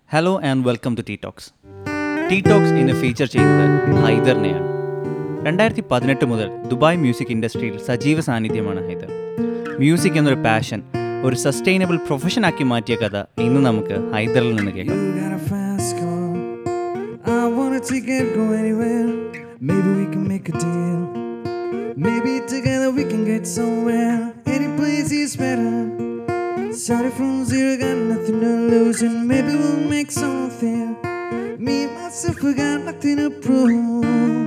Hello and welcome to T talks T talks ഇന്ന് feature ചെയ്യുന്നത് ഹൈദറിനെയാണ് രണ്ടായിരത്തി പതിനെട്ട് മുതൽ ദുബായ് മ്യൂസിക് ഇൻഡസ്ട്രിയിൽ സജീവ സാന്നിധ്യമാണ് ഹൈദർ മ്യൂസിക് എന്നൊരു പാഷൻ ഒരു സസ്റ്റൈനബിൾ പ്രൊഫഷനാക്കി മാറ്റിയ കഥ ഇന്ന് നമുക്ക് ഹൈദറിൽ നിന്ന് കേൾക്കാം You got a fast car. I want a ticket, go anywhere. Maybe we can make a deal. Maybe together we can get somewhere. Any place is better. Started from zero, got nothing to lose, and maybe we'll make something. Me myself, we got nothing to prove.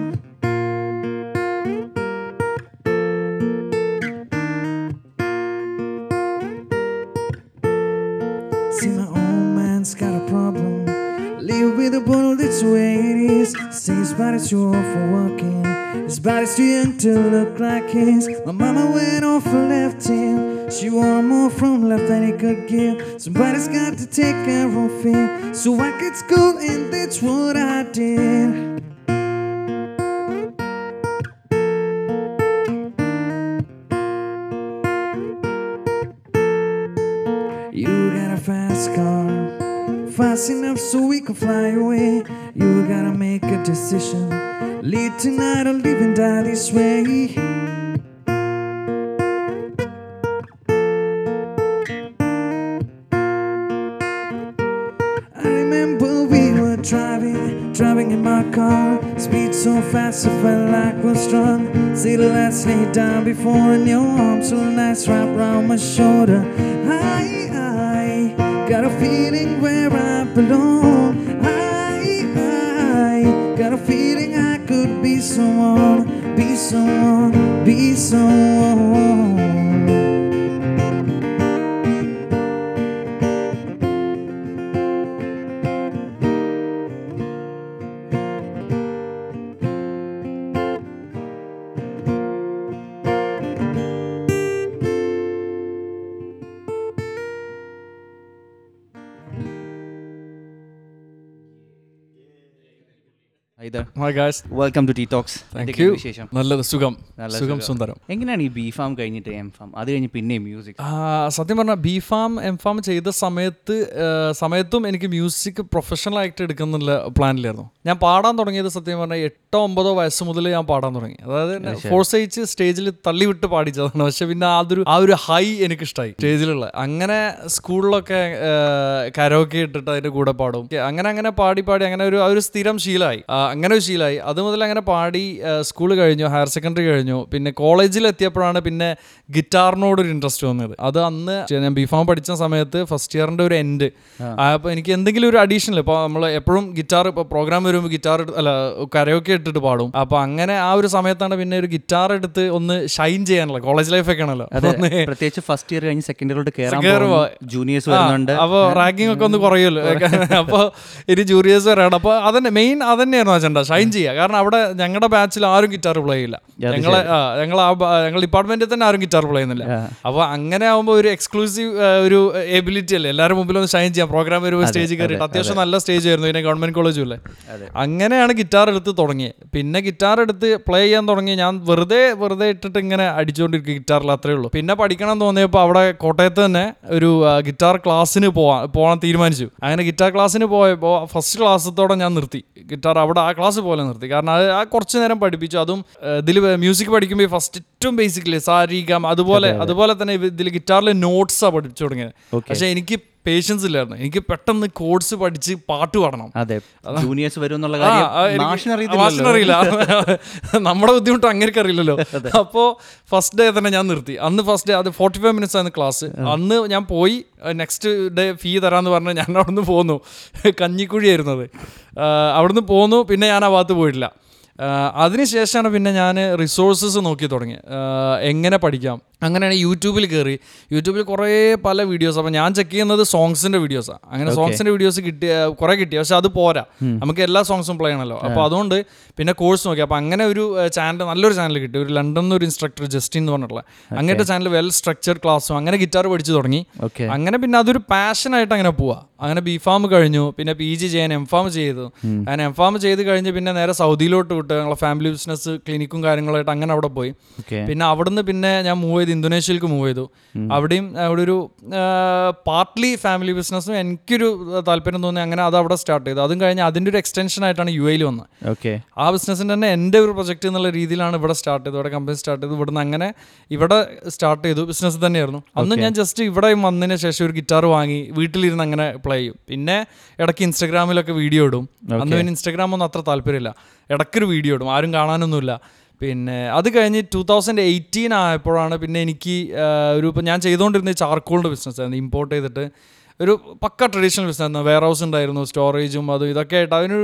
See, my old man's got a problem. Live with a bottle, that's the way it is. Say his body's too old for working. His body's too young to look like his. My mama went off and left him. She wanted more from life than he could give. Somebody's got to take care of him. So I quit school, and that's what I did. You got a fast car, fast enough so we can fly away. You gotta make a decision. Leave tonight or live and die this way. I remember we were driving, driving in my car. Speed so fast, I felt like we're strong. See the lights lay down before in your arms, so nice wrap around my shoulder. I, I got a feeling where I belong. I, I got a feeling I could be someone, be someone, be someone. Haider hi guys welcome to T talks thank you വിശേഷം നല്ലത് സുഖം നല്ല സുഖം സുഖം. സുന്ദരം എങ്ങനെയാണ് ഈ B pharm കഴിഞ്ഞിട്ട് എം ഫാം അത് കഴിഞ്ഞ് പിന്നെ മ്യൂസിക് ആ, സത്യം പറഞ്ഞാൽ ബി ഫാം എം ഫാം ചെയ്ത സമയത്ത് ആ, സമയത്തും എനിക്ക് മ്യൂസിക് പ്രൊഫഷണൽ ആയിട്ട് എടുക്കുന്നുള്ള പ്ലാനിലായിരുന്നു ഞാൻ പാടാൻ തുടങ്ങിയത് സത്യം പറഞ്ഞാൽ എട്ടോ ഒമ്പതോ വയസ്സ് മുതൽ ഞാൻ പാടാൻ തുടങ്ങി അതായത് ഫോഴ്സ് അയച്ച് സ്റ്റേജിൽ തള്ളിവിട്ട് പാടിച്ചതാണ് പക്ഷെ പിന്നെ അതൊരു ആ ഒരു ഹൈ എനിക്ക് ഇഷ്ടമായി സ്റ്റേജിലുള്ള അങ്ങനെ സ്കൂളിലൊക്കെ കരോക്കെ ഇട്ടിട്ട് അതിന്റെ കൂടെ പാടും അങ്ങനെ അങ്ങനെ പാടി പാടി അങ്ങനെ ഒരു ആ ഒരു സ്ഥിരം ശീലമായി ആ, അങ്ങനെ ഒരു ശീലമായി അത് മുതൽ അങ്ങനെ പാടി സ്കൂൾ കഴിഞ്ഞു ഹയർ സെക്കൻഡറി കഴിഞ്ഞു പിന്നെ കോളേജിൽ എത്തിയപ്പോഴാണ് പിന്നെ ഗിറ്റാറിനോട് ഒരു ഇൻട്രസ്റ്റ് വന്നത് അത് അന്ന് ഞാൻ ബി ഫാം പഠിച്ച സമയത്ത് ഫസ്റ്റ് ഇയറിന്റെ ഒരു എൻഡ് അപ്പോൾ എനിക്ക് എന്തെങ്കിലും ഒരു അഡീഷണൽ ഇപ്പോൾ നമ്മൾ എപ്പോഴും ഗിറ്റാർ ഇപ്പോൾ പ്രോഗ്രാം വരുമ്പോൾ ഗിറ്റാർ അല്ല കരയൊക്കെ ഇട്ടിട്ട് പാടും അപ്പോൾ അങ്ങനെ ആ ഒരു സമയത്താണ് പിന്നെ ഒരു ഗിറ്റാർ എടുത്ത് ഒന്ന് ഷൈൻ ചെയ്യാനുള്ള കോളേജ് ലൈഫ് ഒക്കെ ആണല്ലോ അതെ ഒന്ന് പ്രത്യേകിച്ച് ഫസ്റ്റ് ഇയർ കഴിഞ്ഞ് സെക്കൻഡ് ഇയറിലോട്ട് കയറാൻ കേറുമ്പോ- ജൂനിയേഴ്സ് വരുന്നുണ്ട് അപ്പോൾ റാങ്കിങ് ഒക്കെ ഒന്ന് കുറയുമല്ലോ അപ്പോൾ ഇനി ജൂനിയേഴ്സ് വരാണ് അപ്പോൾ അതന്നെ മെയിൻ അതന്നെയായിരുന്നു അജണ്ട ഷൈൻ ചെയ്യുക കാരണം അവിടെ ഞങ്ങളുടെ ബാച്ചിൽ ആരും ഗിറ്റാർ പ്ലേ ചെയ്യില്ല അത് ഞങ്ങളെ ആ, ഞങ്ങൾ ആ ബ- ഞങ്ങൾ ഡിപ്പാർട്ട്മെന്റിൽ തന്നെ ആരും ഗിറ്റാർ പ്ലേ ചെയ്യുന്നില്ല അപ്പോൾ അങ്ങനെ ആകുമ്പോൾ ഒരു എക്സ്ക്ലൂസീവ് ഒരു എബിലിറ്റി അല്ലേ എല്ലാവരും മുമ്പിൽ ഒന്ന് ഷൈൻ ചെയ്യാം പ്രോഗ്രാം വരുമ്പോൾ സ്റ്റേജിൽ കയറിയിട്ട് അത്യാവശ്യം നല്ല സ്റ്റേജ് ആയിരുന്നു പിന്നെ ഗവൺമെന്റ് കോളേജും അല്ലേ അങ്ങനെയാണ് ഗിറ്റാർ എടുത്ത് തുടങ്ങിയത് പിന്നെ ഗിറ്റാർ എടുത്ത് പ്ലേ ചെയ്യാൻ തുടങ്ങി ഞാൻ വെറുതെ വെറുതെ ഇട്ടിട്ട് ഇങ്ങനെ അടിച്ചുകൊണ്ടിരിക്കും ഗിറ്റാറിൽ അത്രേ ഉള്ളൂ പിന്നെ പഠിക്കണം എന്ന് തോന്നിയപ്പോൾ അവിടെ കോട്ടയത്ത് തന്നെ ഒരു ആ, ഗിറ്റാർ ക്ലാസ്സിന് പോവാൻ പോകാൻ തീരുമാനിച്ചു അങ്ങനെ ഗിറ്റാർ ക്ലാസ്സിന് പോയപ്പോൾ ഫസ്റ്റ് ക്ലാസ്സത്തോടെ ഞാൻ നിർത്തി ഗിറ്റാർ അവിടെ ആ ക്ലാസ് പോലെ നിർത്തി കാരണം അത് ആ കുറച്ച് നേരം പഠിപ്പിച്ചു അതും ഇതിൽ മ്യൂസിക് പഠിക്കുമ്പോൾ ഫസ്റ്റ് ഏറ്റവും ബേസിക്കലി സാരീകം അതുപോലെ അതുപോലെ തന്നെ ഇതിൽ ഗിറ്റാറിൽ നോട്ട്സാണ് പഠിപ്പിച്ചു തുടങ്ങിയത് പക്ഷേ എനിക്ക് പേഷ്യൻസ് ഇല്ലായിരുന്നു എനിക്ക് പെട്ടെന്ന് കോഡ്സ് പഠിച്ച് പാട്ട് പാടണം അതെ ജൂനിയേഴ്സ് വരും എന്നുള്ള ആ, ആ, കാര്യം എനിക്ക് മാഷിന് മാഷിന് അറിയില്ല നമ്മുടെ ബുദ്ധിമുട്ട് അങ്ങനെ അറിയില്ലല്ലോ അപ്പോൾ ഫസ്റ്റ് ഡേ തന്നെ ഞാൻ നിർത്തി അന്ന് ഫസ്റ്റ് ഡേ അത് ഫോർട്ടി ഫൈവ് മിനിറ്റ്സ് ആയിരുന്നു ക്ലാസ് അന്ന് ഞാൻ പോയി നെക്സ്റ്റ് ഡേ ഫീ തരാമെന്ന് പറഞ്ഞ് ഞാൻ അവിടുന്ന് പോന്നു കഞ്ഞിക്കുഴിയായിരുന്നു അത് ആ, അവിടുന്ന് പോന്നു പിന്നെ ഞാൻ ആ ഭാഗത്ത് പോയിട്ടില്ല ആഹ് അതിനുശേഷമാണ് പിന്നെ ഞാൻ റിസോഴ്സസ് നോക്കി തുടങ്ങി ആഹ് എങ്ങനെ പഠിക്കാം അങ്ങനെയാണ് യൂട്യൂബിൽ കയറി യൂട്യൂബിൽ കുറേ പല വീഡിയോസ് അപ്പോൾ ഞാൻ ചെക്ക് ചെയ്യുന്നത് സോങ്സിൻ്റെ വീഡിയോസാണ് അങ്ങനെ സോങ്സിൻ്റെ വീഡിയോസ് കിട്ടിയ കുറേ കിട്ടി പക്ഷെ അത് പോരാ നമുക്ക് എല്ലാ സോങ്സും പ്ലേ ചെയ്യണമല്ലോ അപ്പോൾ അതുകൊണ്ട് പിന്നെ കോഴ്സ് നോക്കി അപ്പോൾ അങ്ങനെ ഒരു ചാനൽ നല്ലൊരു ചാനൽ കിട്ടി ഒരു ലണ്ടനിൽ ഒരു ഇൻസ്ട്രക്ടർ ജസ്റ്റിൻ എന്ന് പറഞ്ഞിട്ടുള്ള അങ്ങനത്തെ ചാനൽ വെൽ സ്ട്രക്ചർഡ് ക്ലാസ്സും അങ്ങനെ ഗിറ്റാർ പഠിച്ചു തുടങ്ങി ഓക്കെ അങ്ങനെ പിന്നെ അതൊരു പാഷനായിട്ട് അങ്ങനെ പോവാ അങ്ങനെ ബി ഫാം കഴിഞ്ഞു പിന്നെ പി ജി ചെയ്യാൻ എം ഫാം ചെയ്തു അങ്ങനെ എം ഫാം ചെയ്ത് കഴിഞ്ഞ് പിന്നെ നേരെ സൗദിയിലോട്ട് വിട്ട് ഞങ്ങളെ ഫാമിലി ബിസിനസ് ക്ലിനിക്കും കാര്യങ്ങളായിട്ട് അങ്ങനെ അവിടെ പോയി ഓക്കെ പിന്നെ അവിടുന്ന് പിന്നെ ഞാൻ മൂവ് ചെയ്ത് ചെയ്ത് ഇന്തോനേഷ്യയിലേക്ക് മൂവ് ചെയ്തു അവിടെയും അവിടെ ഒരു പാർട്ട്ലി ഫാമിലി ബിസിനസ്സും എനിക്കൊരു താല്പര്യം തോന്നി അങ്ങനെ അത് അവിടെ സ്റ്റാർട്ട് ചെയ്തു അതും കഴിഞ്ഞ് അതിൻ്റെ ഒരു എക്സ്റ്റൻഷൻ ആയിട്ടാണ് യു എയിൽ വന്നത് ഓക്കെ ആ ബിസിനസ്സിൻ്റെ തന്നെ എൻ്റെ ഒരു പ്രൊജക്റ്റ് എന്നുള്ള രീതിയിലാണ് ഇവിടെ സ്റ്റാർട്ട് ചെയ്തത് ഇവിടെ കമ്പനി സ്റ്റാർട്ട് ചെയ്തു ഇവിടുന്ന് അങ്ങനെ ഇവിടെ സ്റ്റാർട്ട് ചെയ്തു ബിസിനസ് തന്നെയായിരുന്നു അന്ന് ഞാൻ ജസ്റ്റ് ഇവിടെ വന്നതിന് ശേഷം ഒരു ഗിറ്റാർ വാങ്ങി വീട്ടിലിരുന്ന് അങ്ങനെ പ്ലേ ചെയ്യും പിന്നെ ഇടയ്ക്ക് ഇൻസ്റ്റാഗ്രാമിലൊക്കെ വീഡിയോ ഇടും അന്ന് പിന്നെ ഇൻസ്റ്റാഗ്രാം ഒന്നും അത്ര താല്പര്യമില്ല ഇടയ്ക്കൊരു വീഡിയോ ഇടും ആരും കാണാനൊന്നുമില്ല പിന്നെ അത് കഴിഞ്ഞ് ടൂ തൗസൻഡ് എയ്റ്റീൻ ആയപ്പോഴാണ് പിന്നെ എനിക്ക് ആ, ഒരു ഇപ്പം ഞാൻ ചെയ്തുകൊണ്ടിരുന്ന ചാർക്കോളിൻ്റെ ബിസിനസ് ആയിരുന്നു ഇമ്പോർട്ട് ചെയ്തിട്ട് ഒരു പക്ക ട്രഡീഷണൽ ബിസിനസ് ആയിരുന്നു വെയർ ഹൗസ് ഉണ്ടായിരുന്നു സ്റ്റോറേജും അതും ഇതൊക്കെ ആയിട്ട് അതിനൊരു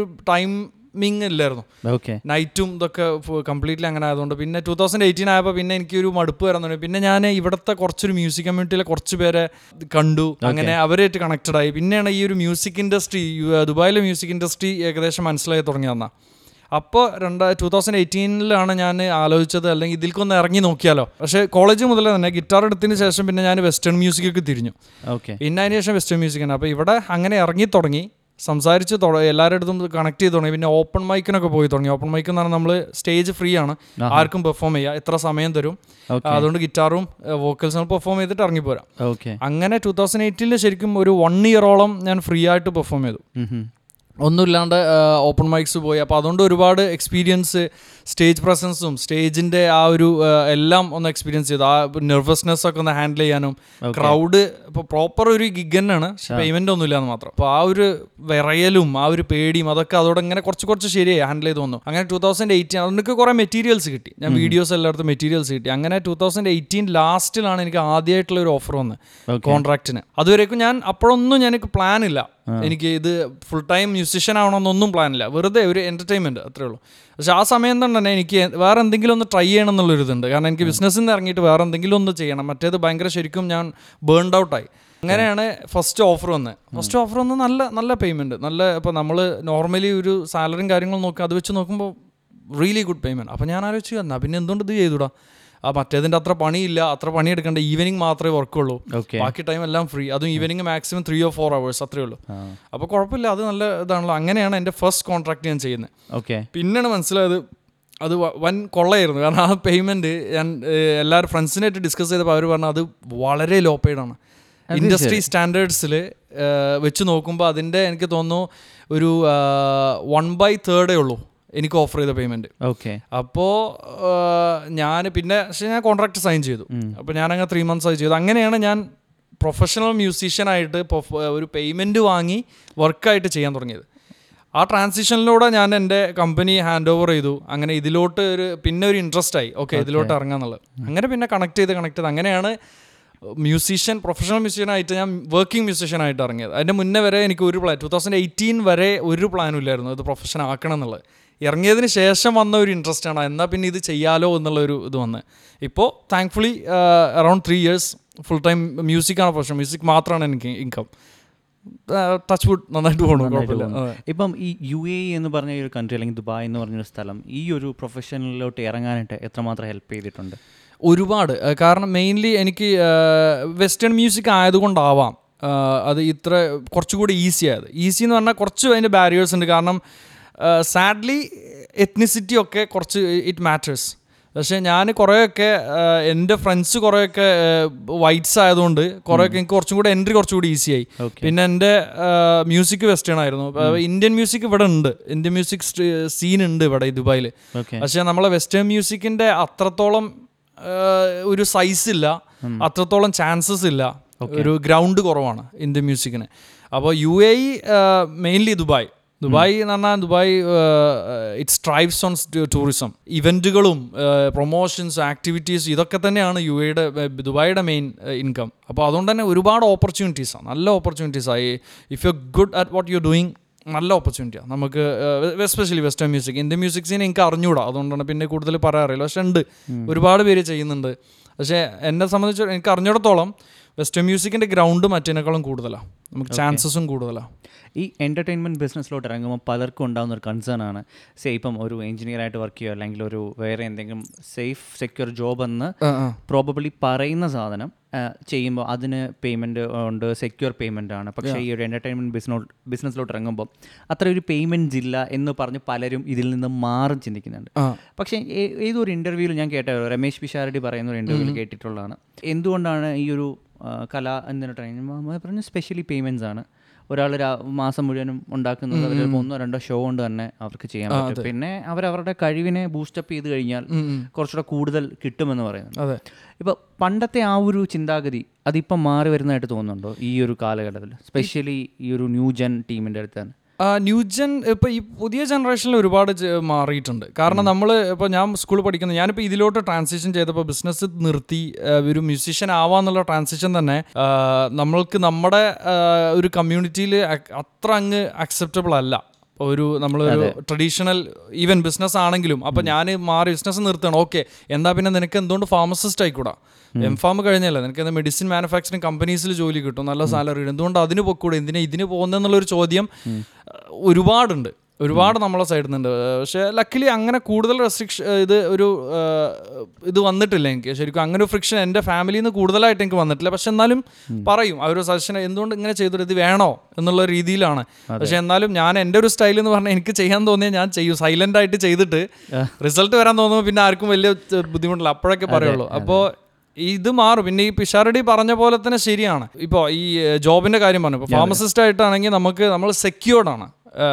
ടൈമിങ് ഇല്ലായിരുന്നു ഓക്കെ നൈറ്റും ഇതൊക്കെ കംപ്ലീറ്റ്ലി അങ്ങനെ ആയതുകൊണ്ട് പിന്നെ ടൂ തൗസൻഡ് എയ്റ്റീൻ ആയപ്പോൾ പിന്നെ എനിക്കൊരു മടുപ്പ് വരാൻ തുടങ്ങി പിന്നെ ഞാൻ ഇവിടുത്തെ കുറച്ചൊരു മ്യൂസിക് കമ്മ്യൂണിറ്റിയിലെ കുറച്ച് പേരെ കണ്ടു അങ്ങനെ അവരായിട്ട് കണക്റ്റഡ് ആയി പിന്നെയാണ് ഈ ഒരു മ്യൂസിക് ഇൻഡസ്ട്രി ദുബായിലെ മ്യൂസിക് ഇൻഡസ്ട്രി ഏകദേശം മനസ്സിലായി തുടങ്ങി തന്ന അപ്പോൾ രണ്ട് ടൂ തൗസൻഡ് എയ്റ്റീനിലാണ് ഞാൻ ആലോചിച്ചത് അല്ലെങ്കിൽ ഇതിൽക്കൊന്ന് ഇറങ്ങി നോക്കിയാലോ പക്ഷേ കോളേജ് മുതലേ തന്നെ ഗിറ്റാർ എടുത്തതിന് ശേഷം പിന്നെ ഞാൻ വെസ്റ്റേൺ മ്യൂസിക്കൊക്കെ തിരിഞ്ഞു ഓക്കെ പിന്നെ അതിന് ശേഷം വെസ്റ്റേൺ മ്യൂസിക്കാണ് അപ്പോൾ ഇവിടെ അങ്ങനെ ഇറങ്ങി തുടങ്ങി സംസാരിച്ച് തുട എല്ലാവരുടെ അടുത്തും കണക്ട് ചെയ്ത് തുടങ്ങി പിന്നെ ഓപ്പൺ മൈക്കിനൊക്കെ പോയി തുടങ്ങി ഓപ്പൺ മൈക്ക് എന്ന് പറഞ്ഞാൽ നമ്മൾ സ്റ്റേജ് ഫ്രീ ആണ് ആർക്കും പെർഫോം ചെയ്യാം എത്ര സമയം തരും Okay. അതുകൊണ്ട് ഗിറ്റാറും വോക്കൽസും പെർഫോം ചെയ്തിട്ട് ഇറങ്ങി പോരാം ഓക്കെ അങ്ങനെ ടൂ തൗസൻഡ് എയ്റ്റീനിൽ ശരിക്കും ഒരു വൺ ഇയറോളം ഞാൻ ഫ്രീ ആയിട്ട് പെർഫോം ചെയ്തു ഒന്നുമില്ലാണ്ട് ഓപ്പൺ മൈക്സ് പോയി അപ്പോൾ അതുകൊണ്ട് ഒരുപാട് എക്സ്പീരിയൻസ് സ്റ്റേജ് പ്രസൻസും സ്റ്റേജിൻ്റെ ആ ഒരു ആ, എല്ലാം ഒന്ന് എക്സ്പീരിയൻസ് ചെയ്തു ആ നെർവസ്നെസ് ഒക്കെ ഒന്ന് ഹാൻഡിൽ ചെയ്യാനും ക്രൗഡ് ഇപ്പോൾ പ്രോപ്പർ ഒരു ഗിഗ് തന്നെയാണ് പക്ഷെ പേയ്മെൻ്റ് ഒന്നുമില്ല എന്ന് മാത്രം അപ്പോൾ ആ ഒരു വിറയലും ആ ഒരു പേടിയും അതൊക്കെ അതോടെ ഇങ്ങനെ കുറച്ച് കുറച്ച് ശരിയായി ഹാൻഡിൽ ചെയ്ത് വന്നു അങ്ങനെ ടൂ തൗസൻഡ് എയ്റ്റീൻ അതിനൊക്കെ കുറേ മെറ്റീരിയൽസ് കിട്ടി ഞാൻ വീഡിയോസ് എല്ലായിടത്തും മെറ്റീരിയൽസ് കിട്ടി അങ്ങനെ ടൂ തൗസൻഡ് എയ്റ്റീൻ ലാസ്റ്റിലാണ് എനിക്ക് ആദ്യമായിട്ടുള്ള ഒരു ഓഫർ വന്നത് കോൺട്രാക്റ്റിന് അതുവരേക്കും ഞാൻ അപ്പോഴൊന്നും എനിക്ക് പ്ലാൻ ഇല്ല എനിക്ക് ഇത് ഫുൾ ടൈം മ്യൂസിഷ്യൻ ആവണമെന്നൊന്നും പ്ലാൻ ഇല്ല വെറുതെ ഒരു എൻ്റർടൈൻമെൻറ്റ് അത്രേ ഉള്ളൂ പക്ഷെ ആ സമയം തന്നെ എനിക്ക് വേറെ എന്തെങ്കിലും ഒന്ന് ട്രൈ ചെയ്യണം എന്നുള്ളൊരു ഇതുണ്ട് കാരണം എനിക്ക് ബിസിനസ്സിൽ നിന്ന് ഇറങ്ങിയിട്ട് വേറെ എന്തെങ്കിലും ഒന്ന് ചെയ്യണം മറ്റേത് ഭയങ്കര ശരിക്കും ഞാൻ ബേൺഡ് ഔട്ടായി അങ്ങനെയാണ് ഫസ്റ്റ് ഓഫർ വന്നത് ഫസ്റ്റ് ഓഫർ വന്ന് നല്ല നല്ല പേയ്മെൻറ്റ് നല്ല ഇപ്പോൾ നമ്മൾ നോർമലി ഒരു സാലറിയും കാര്യങ്ങളും നോക്കി അത് വെച്ച് നോക്കുമ്പോൾ റിയലി ഗുഡ് പേയ്മെൻറ്റ് അപ്പോൾ ഞാൻ ആലോചിച്ചു എന്നാൽ പിന്നെ എന്തുകൊണ്ട് ഇത് ചെയ്തുകൂടാ ആ മറ്റേതിൻ്റെ അത്ര പണിയില്ല അത്ര പണിയെടുക്കേണ്ട ഈവനിങ് മാത്രമേ വർക്കുള്ളൂ ഓക്കെ ബാക്കി ടൈം എല്ലാം ഫ്രീ അതും evening maximum three or four hours അത്രേ ഉള്ളൂ അപ്പോൾ കുഴപ്പമില്ല അത് നല്ല ഇതാണല്ലോ അങ്ങനെയാണ് എൻ്റെ ഫസ്റ്റ് കോൺട്രാക്ട് ഞാൻ ചെയ്യുന്നത് ഓക്കെ പിന്നെയാണ് മനസ്സിലായത് അത് വ- വൻ കൊള്ളയായിരുന്നു കാരണം ആ പേയ്മെൻറ്റ് ഞാൻ ഏഹ്, എല്ലാവരും ഫ്രണ്ട്സിനായിട്ട് ഡിസ്കസ് ചെയ്തപ്പോൾ അവർ പറഞ്ഞു അത് വളരെ ലോ പെയ്ഡാണ് ഇൻഡസ്ട്രി സ്റ്റാൻഡേർഡ്സിൽ വെച്ച് നോക്കുമ്പോൾ അതിൻ്റെ എനിക്ക് തോന്നുന്നു ഒരു വൺ ബൈ തേർഡേ ഉള്ളൂ എനിക്ക് ഓഫർ ചെയ്ത പേയ്മെൻറ്റ് ഓക്കെ അപ്പോൾ ഞാൻ പിന്നെ പക്ഷേ ഞാൻ കോൺട്രാക്ട് സൈൻ ചെയ്തു അപ്പോൾ ഞാനങ്ങനെ ത്രീ മന്ത്സ് ആയി ചെയ്തു അങ്ങനെയാണ് ഞാൻ പ്രൊഫഷണൽ മ്യൂസീഷ്യനായിട്ട് ഒരു പേയ്മെൻറ്റ് വാങ്ങി വർക്കായിട്ട് ചെയ്യാൻ തുടങ്ങിയത് ആ ട്രാൻസിഷനിലൂടെ ഞാൻ എൻ്റെ കമ്പനി ഹാൻഡ് ഓവർ ചെയ്തു അങ്ങനെ ഇതിലോട്ട് ഒരു പിന്നെ ഒരു ഇൻട്രസ്റ്റ് ആയി ഓക്കെ ഇതിലോട്ട് ഇറങ്ങാന്നുള്ളത് അങ്ങനെ പിന്നെ കണക്ട് ചെയ്ത് കണക്ട് ചെയ്ത് അങ്ങനെയാണ് മ്യൂസീഷ്യൻ പ്രൊഫഷണൽ മ്യൂസീഷ്യനായിട്ട് ഞാൻ വർക്കിംഗ് മ്യൂസീഷ്യനായിട്ട് ഇറങ്ങിയത് അതിൻ്റെ മുന്നേ വരെ എനിക്ക് ഒരു പ്ലാൻ ടൂ തൗസൻഡ് എയ്റ്റീൻ വരെ ഒരു പ്ലാനും ഇല്ലായിരുന്നു ഇത് പ്രൊഫഷൻ ആക്കണം എന്നുള്ളത് ഇറങ്ങിയതിന് ശേഷം വന്ന ഒരു ഇൻട്രസ്റ്റ് ആണ് എന്നാൽ പിന്നെ ഇത് ചെയ്യാലോ എന്നുള്ള ഒരു ഇത് വന്ന് ഇപ്പോൾ thankfully around three years full time മ്യൂസിക്കാണ് പ്രൊഫഷൻ മ്യൂസിക് മാത്രമാണ് എനിക്ക് ഇൻകം ടച്ച് വുഡ് നന്നായിട്ട് പോകണം കുഴപ്പമില്ല അതെ. ഇപ്പം ഈ യു എ എന്ന് പറഞ്ഞ ഈ ഒരു കൺട്രി അല്ലെങ്കിൽ ദുബായ് എന്ന് പറഞ്ഞൊരു സ്ഥലം ഈ ഒരു പ്രൊഫഷനിലോട്ട് ഇറങ്ങാനായിട്ട് എത്രമാത്രം ഹെൽപ്പ് ചെയ്തിട്ടുണ്ട് ഒരുപാട് ഏഹ് കാരണം മെയിൻലി എനിക്ക് വെസ്റ്റേൺ മ്യൂസിക് ആയതുകൊണ്ടാവാം ഏഹ് അത് ഇത്ര കുറച്ചുകൂടി ഈസി ആയത് ഈസി എന്ന് പറഞ്ഞാൽ കുറച്ച് അതിൻ്റെ ബാരിയേഴ്സ് ഉണ്ട് കാരണം സാഡ്ലി എത്നിസിറ്റി ഒക്കെ കുറച്ച് ഇറ്റ് മാറ്റേഴ്സ് പക്ഷേ ഞാൻ കുറേയൊക്കെ ഏഹ് എൻ്റെ ഫ്രണ്ട്സ് കുറേയൊക്കെ വൈറ്റ്സ് ആയതുകൊണ്ട് കുറേയൊക്കെ എനിക്ക് കുറച്ചും കൂടെ എൻട്രി കുറച്ചുകൂടി ഈസി ആയി Okay. പിന്നെ എൻ്റെ മ്യൂസിക് വെസ്റ്റേൺ ആയിരുന്നു ഏഹ് ഇന്ത്യൻ മ്യൂസിക് ഇവിടെ ഉണ്ട് ഇന്ത്യൻ മ്യൂസിക് സീൻ ഉണ്ട് ഇവിടെ ഈ ദുബായിൽ ഓക്കെ പക്ഷേ നമ്മളെ വെസ്റ്റേൺ മ്യൂസിക്കിന്റെ അത്രത്തോളം ആഹ്, ഒരു സൈസ് ഇല്ല അത്രത്തോളം ചാൻസസ് ഇല്ല ഒരു ഗ്രൗണ്ട് കുറവാണ് ഇന്ത്യൻ മ്യൂസിക്കിന് അപ്പോൾ U A mainly Dubai Dubai എന്ന് പറഞ്ഞാൽ Dubai it's thrives on tourism ഇവൻറ്റുകളും പ്രൊമോഷൻസ് ആക്ടിവിറ്റീസ് ഇതൊക്കെ തന്നെയാണ് യു എയുടെ ദുബായിയുടെ മെയിൻ ഇൻകം അപ്പോൾ അതുകൊണ്ട് തന്നെ ഒരുപാട് ഓപ്പർച്യൂണിറ്റീസാണ് നല്ല ഓപ്പർച്യൂണിറ്റീസാണ് if you good at what you doing നല്ല ഓപ്പർച്യൂണിറ്റിയാണ് നമുക്ക് especially western music Indian music scene എനിക്ക് അറിഞ്ഞൂടാ അതുകൊണ്ടാണ് പിന്നെ കൂടുതൽ പറയാറില്ല പക്ഷെ ഉണ്ട് ഒരുപാട് പേര് ചെയ്യുന്നുണ്ട് പക്ഷേ എന്നെ സംബന്ധിച്ച് എനിക്ക് അറിഞ്ഞിടത്തോളം വെസ്റ്റേൺ മ്യൂസിക്കിൻ്റെ ഗ്രൗണ്ട് മറ്റേനേക്കാളും കൂടുതലാണ് നമുക്ക് ചാൻസസും കൂടുതലാണ് ഈ എൻ്റർടൈൻമെൻറ്റ് ബിസിനസ്സിലോട്ട് ഇറങ്ങുമ്പോൾ പലർക്കും ഉണ്ടാകുന്ന ഒരു കൺസേൺ ആണ് സേ ഇപ്പം ഒരു എഞ്ചിനീയർ ആയിട്ട് വർക്ക് ചെയ്യുക അല്ലെങ്കിൽ ഒരു വേറെ എന്തെങ്കിലും സേഫ് സെക്യൂർ ജോബ് എന്ന് പ്രോബബിളി പറയുന്ന സാധനം ചെയ്യുമ്പോൾ അതിന് പേയ്മെൻറ്റ് ഉണ്ട് സെക്യൂർ പേയ്മെൻ്റ് ആണ് പക്ഷേ ഈ ഒരു എൻ്റർടൈൻമെൻറ്റ് ബിസിനോ ബിസിനസ്സിലോട്ട് ഇറങ്ങുമ്പോൾ അത്ര ഒരു പേയ്മെൻറ്റ് ഇല്ല എന്ന് പറഞ്ഞ് പലരും ഇതിൽ നിന്ന് മാറും ചിന്തിക്കുന്നുണ്ട് ആ. പക്ഷേ ഏ- ഏതൊരു ഇൻ്റർവ്യൂവിൽ ഞാൻ കേട്ട രമേശ് പിഷാരടി പറയുന്ന ഒരു ഇൻ്റർവ്യൂവിൽ കേട്ടിട്ടുള്ളതാണ് എന്തുകൊണ്ടാണ് ഈ ഒരു ആ, കല എന്നൊരു ട്രെയിനിങ് പറഞ്ഞ സ്പെഷ്യലി പേയ്മെൻറ്റ്സ് ആണ് ഒരാൾ മാസം മുഴുവനും ഉണ്ടാക്കുന്നത് അവർ ഒന്നോ രണ്ടോ ഷോ കൊണ്ട് തന്നെ അവർക്ക് ചെയ്യാൻ പറ്റും പിന്നെ അവരവരുടെ കഴിവിനെ ബൂസ്റ്റപ്പ് ചെയ്ത് കഴിഞ്ഞാൽ കുറച്ചുകൂടെ കൂടുതൽ കിട്ടുമെന്ന് പറയുന്നു അതെ ഇപ്പോൾ പണ്ടത്തെ ആ ഒരു ചിന്താഗതി അതിപ്പം മാറി വരുന്നതായിട്ട് തോന്നുന്നുണ്ടോ ഈ ഒരു കാലഘട്ടത്തിൽ സ്പെഷ്യലി ഈ ഒരു ന്യൂ ജെൻ ടീമിൻ്റെ അടുത്ത് തന്നെ ന്യൂജൻ ഇപ്പോൾ ഈ പുതിയ ജനറേഷനിൽ ഒരുപാട് ചെ- മാറിയിട്ടുണ്ട് കാരണം നമ്മൾ ഇപ്പോൾ ഞാൻ സ്കൂളിൽ പഠിക്കുന്ന ഞാനിപ്പോൾ ഇതിലോട്ട് ട്രാൻസിഷൻ ചെയ്തപ്പോൾ ബിസിനസ് നിർത്തി ആ, ഒരു മ്യൂസീഷ്യൻ ആവാന്നുള്ള ട്രാൻസിഷൻ തന്നെ ആ, നമ്മൾക്ക് നമ്മുടെ ആ, ഒരു കമ്മ്യൂണിറ്റിയിൽ അത്ര അങ്ങ് അക്സെപ്റ്റബിൾ അല്ല ഇപ്പൊ ഒരു നമ്മളൊരു ട്രഡീഷണൽ ഈവൻ ബിസിനസ് ആണെങ്കിലും അപ്പോൾ ഞാൻ മാറി ബിസിനസ് നിർത്തണം ഓക്കെ എന്താ പിന്നെ നിനക്ക് എന്തുകൊണ്ട് ഫാർമസിസ്റ്റ് ആയിക്കൂടാ എം ഫാം കഴിഞ്ഞല്ലേ നിനക്ക് എന്താ മെഡിസിൻ മാനുഫാക്ചറിങ് കമ്പനീസിൽ ജോലി കിട്ടും നല്ല സാലറി എന്തുകൊണ്ട് അതിന് പൊക്കൂടെ എന്തിനാ ഇതിന് പോകുന്നതെന്നുള്ളൊരു ചോദ്യം ഒരുപാടുണ്ട് ഒരുപാട് നമ്മളെ സൈഡിൽ നിന്നുണ്ട് പക്ഷേ ലക്കിലി അങ്ങനെ കൂടുതൽ റെസ്ട്രിക്ഷൻ ഇത് ഒരു ആ, ഇത് വന്നിട്ടില്ല എനിക്ക് ശരിക്കും അങ്ങനെ ഒരു ഫ്രിക്ഷൻ എൻ്റെ ഫാമിലിയിൽ നിന്ന് കൂടുതലായിട്ട് എനിക്ക് വന്നിട്ടില്ല പക്ഷെ എന്നാലും പറയും ആ ഒരു സജഷൻ എന്തുകൊണ്ട് ഇങ്ങനെ ചെയ്തിട്ട് ഇത് വേണോ എന്നുള്ള രീതിയിലാണ് പക്ഷെ എന്നാലും ഞാൻ എൻ്റെ ഒരു സ്റ്റൈൽ എന്ന് പറഞ്ഞാൽ എനിക്ക് ചെയ്യാൻ തോന്നിയാൽ ഞാൻ ചെയ്യും സൈലൻ്റ് ആയിട്ട് ചെയ്തിട്ട് റിസൾട്ട് വരാൻ തോന്നുമ്പോൾ പിന്നെ ആർക്കും വലിയ ചെ- ബുദ്ധിമുട്ടില്ല അപ്പോഴൊക്കെ പറയുള്ളൂ അപ്പോൾ ഇത് മാറും പിന്നെ ഈ പിഷാരടി പറഞ്ഞ പോലെ തന്നെ ശരിയാണ് ഇപ്പോൾ ഈ ജോബിന്റെ കാര്യം പറഞ്ഞു ഇപ്പോൾ ഫാർമസിസ്റ്റ് ആയിട്ടാണെങ്കിൽ നമുക്ക് നമ്മൾ സെക്യൂർഡ് ആണ്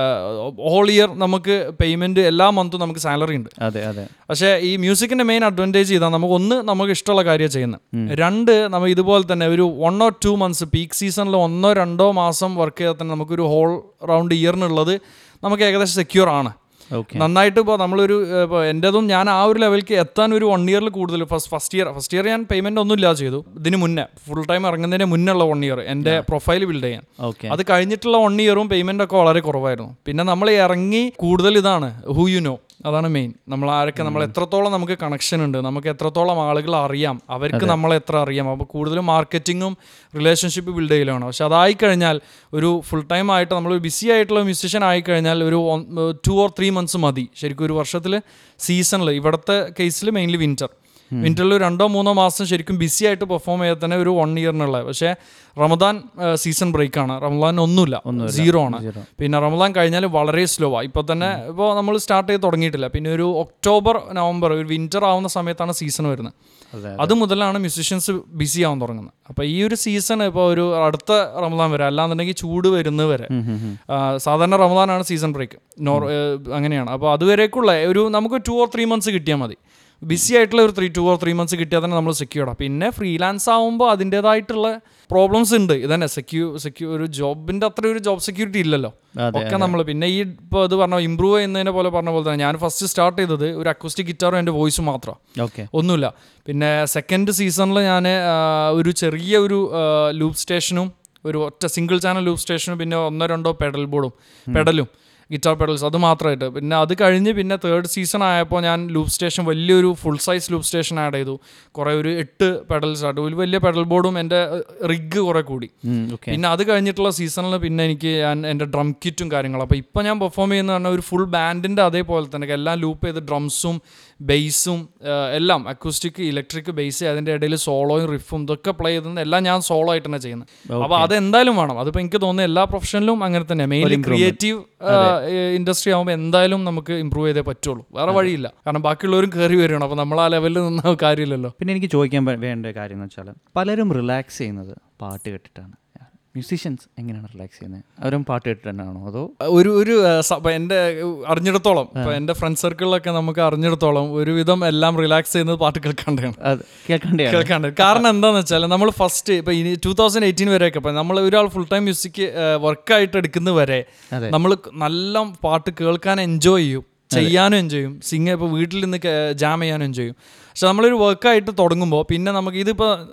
ഹോൾ ഇയർ നമുക്ക് പേയ്മെന്റ് എല്ലാ മന്തും നമുക്ക് സാലറി ഉണ്ട് അതെ അതെ പക്ഷേ ഈ മ്യൂസിക്കിന്റെ മെയിൻ അഡ്വാൻറ്റേജ് ഇതാണ് നമുക്ക് ഒന്ന് നമുക്ക് ഇഷ്ടമുള്ള കാര്യം ചെയ്യുന്നത് രണ്ട് നമ്മൾ ഇതുപോലെ തന്നെ ഒരു one or two months peak സീസണിൽ ഒന്നോ രണ്ടോ മാസം വർക്ക് ചെയ്താൽ തന്നെ നമുക്കൊരു ഹോൾ റൗണ്ട് ഇയറിനുള്ളത് നമുക്ക് ഏകദേശം സെക്യൂർ ആണ് ഓക്കെ നന്നായിട്ട് ഇപ്പോൾ നമ്മളൊരു ഇപ്പോൾ എൻ്റെതും ഞാൻ ആ ഒരു ലെവലിലേക്ക് എത്താൻ ഒരു വൺ ഇയറിൽ കൂടുതൽ first first year first year ഞാൻ പേയ്മെൻ്റ് ഒന്നും ഇല്ലാതെ ചെയ്തു ഇതിന് മുന്നേ ഫുൾ ടൈം ഇറങ്ങുന്നതിന് മുന്നേ ഉള്ള വൺ ഇയർ എൻ്റെ പ്രൊഫൈൽ ബിൽഡ് ചെയ്യാൻ ഓക്കെ അത് കഴിഞ്ഞിട്ടുള്ള വൺ ഇയറും പേയ്മെൻ്റ് ഒക്കെ വളരെ കുറവായിരുന്നു പിന്നെ നമ്മൾ ഇറങ്ങി കൂടുതൽ ഇതാണ് ഹൂ യു നോ അതാണ് മെയിൻ നമ്മൾ ആരൊക്കെ നമ്മൾ എത്രത്തോളം നമുക്ക് കണക്ഷൻ ഉണ്ട് നമുക്ക് എത്രത്തോളം ആളുകൾ അറിയാം അവർക്ക് നമ്മളെ എത്ര അറിയാം അപ്പോൾ കൂടുതലും മാർക്കറ്റിങ്ങും റിലേഷൻഷിപ്പ് ബിൽഡ് ചെയ്യലാണ് പക്ഷെ അതായി കഴിഞ്ഞാൽ ഒരു ഫുൾ ടൈം ആയിട്ട് നമ്മൾ ബിസി ആയിട്ടുള്ള മ്യൂസിഷ്യൻ ആയി കഴിഞ്ഞാൽ ഒരു ടു ഓർ ത്രീ മന്ത്സ് മതി ശരിക്കും ഒരു വർഷത്തിൽ സീസണിൽ ഇവിടുത്തെ കേസിൽ മെയിൻലി വിൻറ്റർ വിൻറ്ററിൽ രണ്ടോ മൂന്നോ മാസം ശരിക്കും ബിസി ആയിട്ട് പെർഫോം ചെയ്താൽ തന്നെ ഒരു വൺ ഇയറിനുള്ള പക്ഷേ റമദാൻ സീസൺ ബ്രേക്ക് ആണ് റമദാൻ ഒന്നുമില്ല സീറോ ആണ് പിന്നെ റമദാൻ കഴിഞ്ഞാൽ വളരെ സ്ലോ ആണ് ഇപ്പോൾ തന്നെ ഇപ്പോൾ നമ്മൾ സ്റ്റാർട്ട് ചെയ്ത് തുടങ്ങിയിട്ടില്ല പിന്നെ ഒരു ഒക്ടോബർ നവംബർ ഒരു വിൻറ്റർ ആവുന്ന സമയത്താണ് സീസൺ വരുന്നത് അതെ അത് മുതലാണ് മ്യൂസീഷ്യൻസ് ബിസി ആവാൻ തുടങ്ങുന്നത് അപ്പോൾ ഈ ഒരു സീസൺ ഇപ്പോൾ ഒരു അടുത്ത റമദാൻ വരെ അല്ലാന്നുണ്ടെങ്കിൽ ചൂട് വരുന്നത് വരെ ആ, സാധാരണ റമദാനാണ് സീസൺ ബ്രേക്ക് നോർ ഏഹ്, അങ്ങനെയാണ് അപ്പോൾ അതുവരേക്കുള്ള ഒരു നമുക്ക് ടു ഓർ ത്രീ മന്ത്സ് കിട്ടിയാൽ മതി ബിസി ആയിട്ടുള്ള ഒരു three two or three months കിട്ടിയാൽ തന്നെ നമ്മൾ സെക്യൂർഡാണ് പിന്നെ ഫ്രീലാൻസ് ആവുമ്പോൾ അതിൻ്റെതായിട്ടുള്ള പ്രോബ്ലംസ് ഉണ്ട് ഇതന്നെ സെക്യൂ സെക്യൂ ഒരു ജോബിൻ്റെ അത്ര ഒരു ജോബ് സെക്യൂരിറ്റി ഇല്ലല്ലോ അതെ, ഒക്കെ നമ്മൾ പിന്നെ ഈ ഇപ്പോൾ ഇത് പറഞ്ഞ ഇമ്പ്രൂവ് ചെയ്യുന്നതിനെ പോലെ പറഞ്ഞ പോലെ തന്നെ ഞാൻ ഫസ്റ്റ് സ്റ്റാർട്ട് ചെയ്തത് ഒരു അക്വസ്റ്റിക് ഗിറ്റാറും എൻ്റെ വോയിസും മാത്രമാണ് ഓക്കെ ഒന്നുമില്ല പിന്നെ സെക്കൻഡ് സീസണിൽ ഞാൻ ഒരു ചെറിയ ഒരു ലൂപ്പ് സ്റ്റേഷനും ഒരു ഒറ്റ സിംഗിൾ ചാനൽ ലൂപ്പ് സ്റ്റേഷനും പിന്നെ ഒന്നോ രണ്ടോ പെഡൽ ബോർഡും പെഡലും ഗിറ്റാർ പെഡൽസ് അത് മാത്രമായിട്ട് പിന്നെ അത് കഴിഞ്ഞ് പിന്നെ തേർഡ് സീസൺ ആയപ്പോൾ ഞാൻ ലൂപ്പ് സ്റ്റേഷൻ വലിയൊരു full size loop station add ചെയ്തു കുറേ ഒരു എട്ട് പെഡൽസ് ആയിട്ട് ഒരു വലിയ പെഡൽ ബോർഡും എൻ്റെ റിഗ് കുറേ കൂടി ഓക്കെ പിന്നെ അത് കഴിഞ്ഞിട്ടുള്ള സീസണിൽ പിന്നെ എനിക്ക് ഞാൻ എൻ്റെ ഡ്രം കിറ്റും കാര്യങ്ങളും അപ്പോൾ ഇപ്പോൾ ഞാൻ പെർഫോം ചെയ്യുന്ന പറഞ്ഞാൽ ഒരു ഫുൾ ബാൻഡിൻ്റെ അതേപോലെ തന്നെ എല്ലാം ലൂപ്പ് ചെയ്ത് ഡ്രംസും ബേസും എല്ലാം അക്കൂസ്റ്റിക് ഇലക്ട്രിക് ബേസ് അതിൻ്റെ ഇടയിൽ സോളോയും റിഫും ഇതൊക്കെ പ്ലേ ചെയ്തത് എല്ലാം ഞാൻ സോളോ ആയിട്ട് തന്നെ ചെയ്യുന്നത് അപ്പോൾ അത് എന്തായാലും വേണം അതിപ്പോൾ എനിക്ക് തോന്നുന്നു എല്ലാ പ്രൊഫഷനിലും അങ്ങനെ തന്നെ മെയിൻലി ക്രിയേറ്റീവ് ഇൻഡസ്ട്രി ആകുമ്പോൾ എന്തായാലും നമുക്ക് ഇമ്പ്രൂവ് ചെയ്തേ പറ്റുള്ളൂ വേറെ വഴിയില്ല കാരണം ബാക്കിയുള്ളവരും കയറി വരികയാണ് അപ്പോൾ നമ്മൾ ആ ലെവലിൽ നിന്ന കാര്യമില്ലല്ലോ പിന്നെ എനിക്ക് ചോദിക്കാൻ വേ- വേണ്ട കാര്യം എന്ന് വെച്ചാൽ പലരും റിലാക്സ് ചെയ്യുന്നത് പാട്ട് കേട്ടിട്ടാണ് മ്യൂസീഷ്യൻസ് എങ്ങനെയാണ് റിലാക്സ് ചെയ്യുന്നത് അവരും പാട്ട് കേട്ടിട്ട് തന്നെയാണോ അതോ ഒരു ഒരു ആ, സ- ഇപ്പൊ എൻ്റെ അറിഞ്ഞിടത്തോളം ഇപ്പൊ എൻ്റെ ഫ്രണ്ട് സർക്കിളിലൊക്കെ നമുക്ക് അറിഞ്ഞിടത്തോളം ഒരുവിധം എല്ലാം റിലാക്സ് ചെയ്യുന്നത് പാട്ട് കേൾക്കാണ്ടാണ് അത് കേൾക്കണ്ടേ കേൾക്കാണ്ട് കാരണം എന്താന്ന് വെച്ചാൽ നമ്മൾ ഫസ്റ്റ് ഇപ്പൊ ഇനി ടൂ തൗസൻഡ് എയ്റ്റീൻ വരെയൊക്കെ ഇപ്പൊ നമ്മൾ ഒരാൾ ഫുൾ ടൈം മ്യൂസിക് വർക്കായിട്ട് എടുക്കുന്ന വരെ അതെ. നമ്മൾ നല്ല പാട്ട് കേൾക്കാൻ എൻജോയ് ചെയ്യും ചെയ്യാനും എൻജോയ് ചെയ്യും സിംഗ് ഇപ്പോൾ വീട്ടിൽ നിന്ന് ജാം ചെയ്യാനും എൻജോയ് ചെയ്യും പക്ഷെ നമ്മളൊരു വർക്കായിട്ട് തുടങ്ങുമ്പോൾ പിന്നെ നമുക്ക് ഇതിപ്പോൾ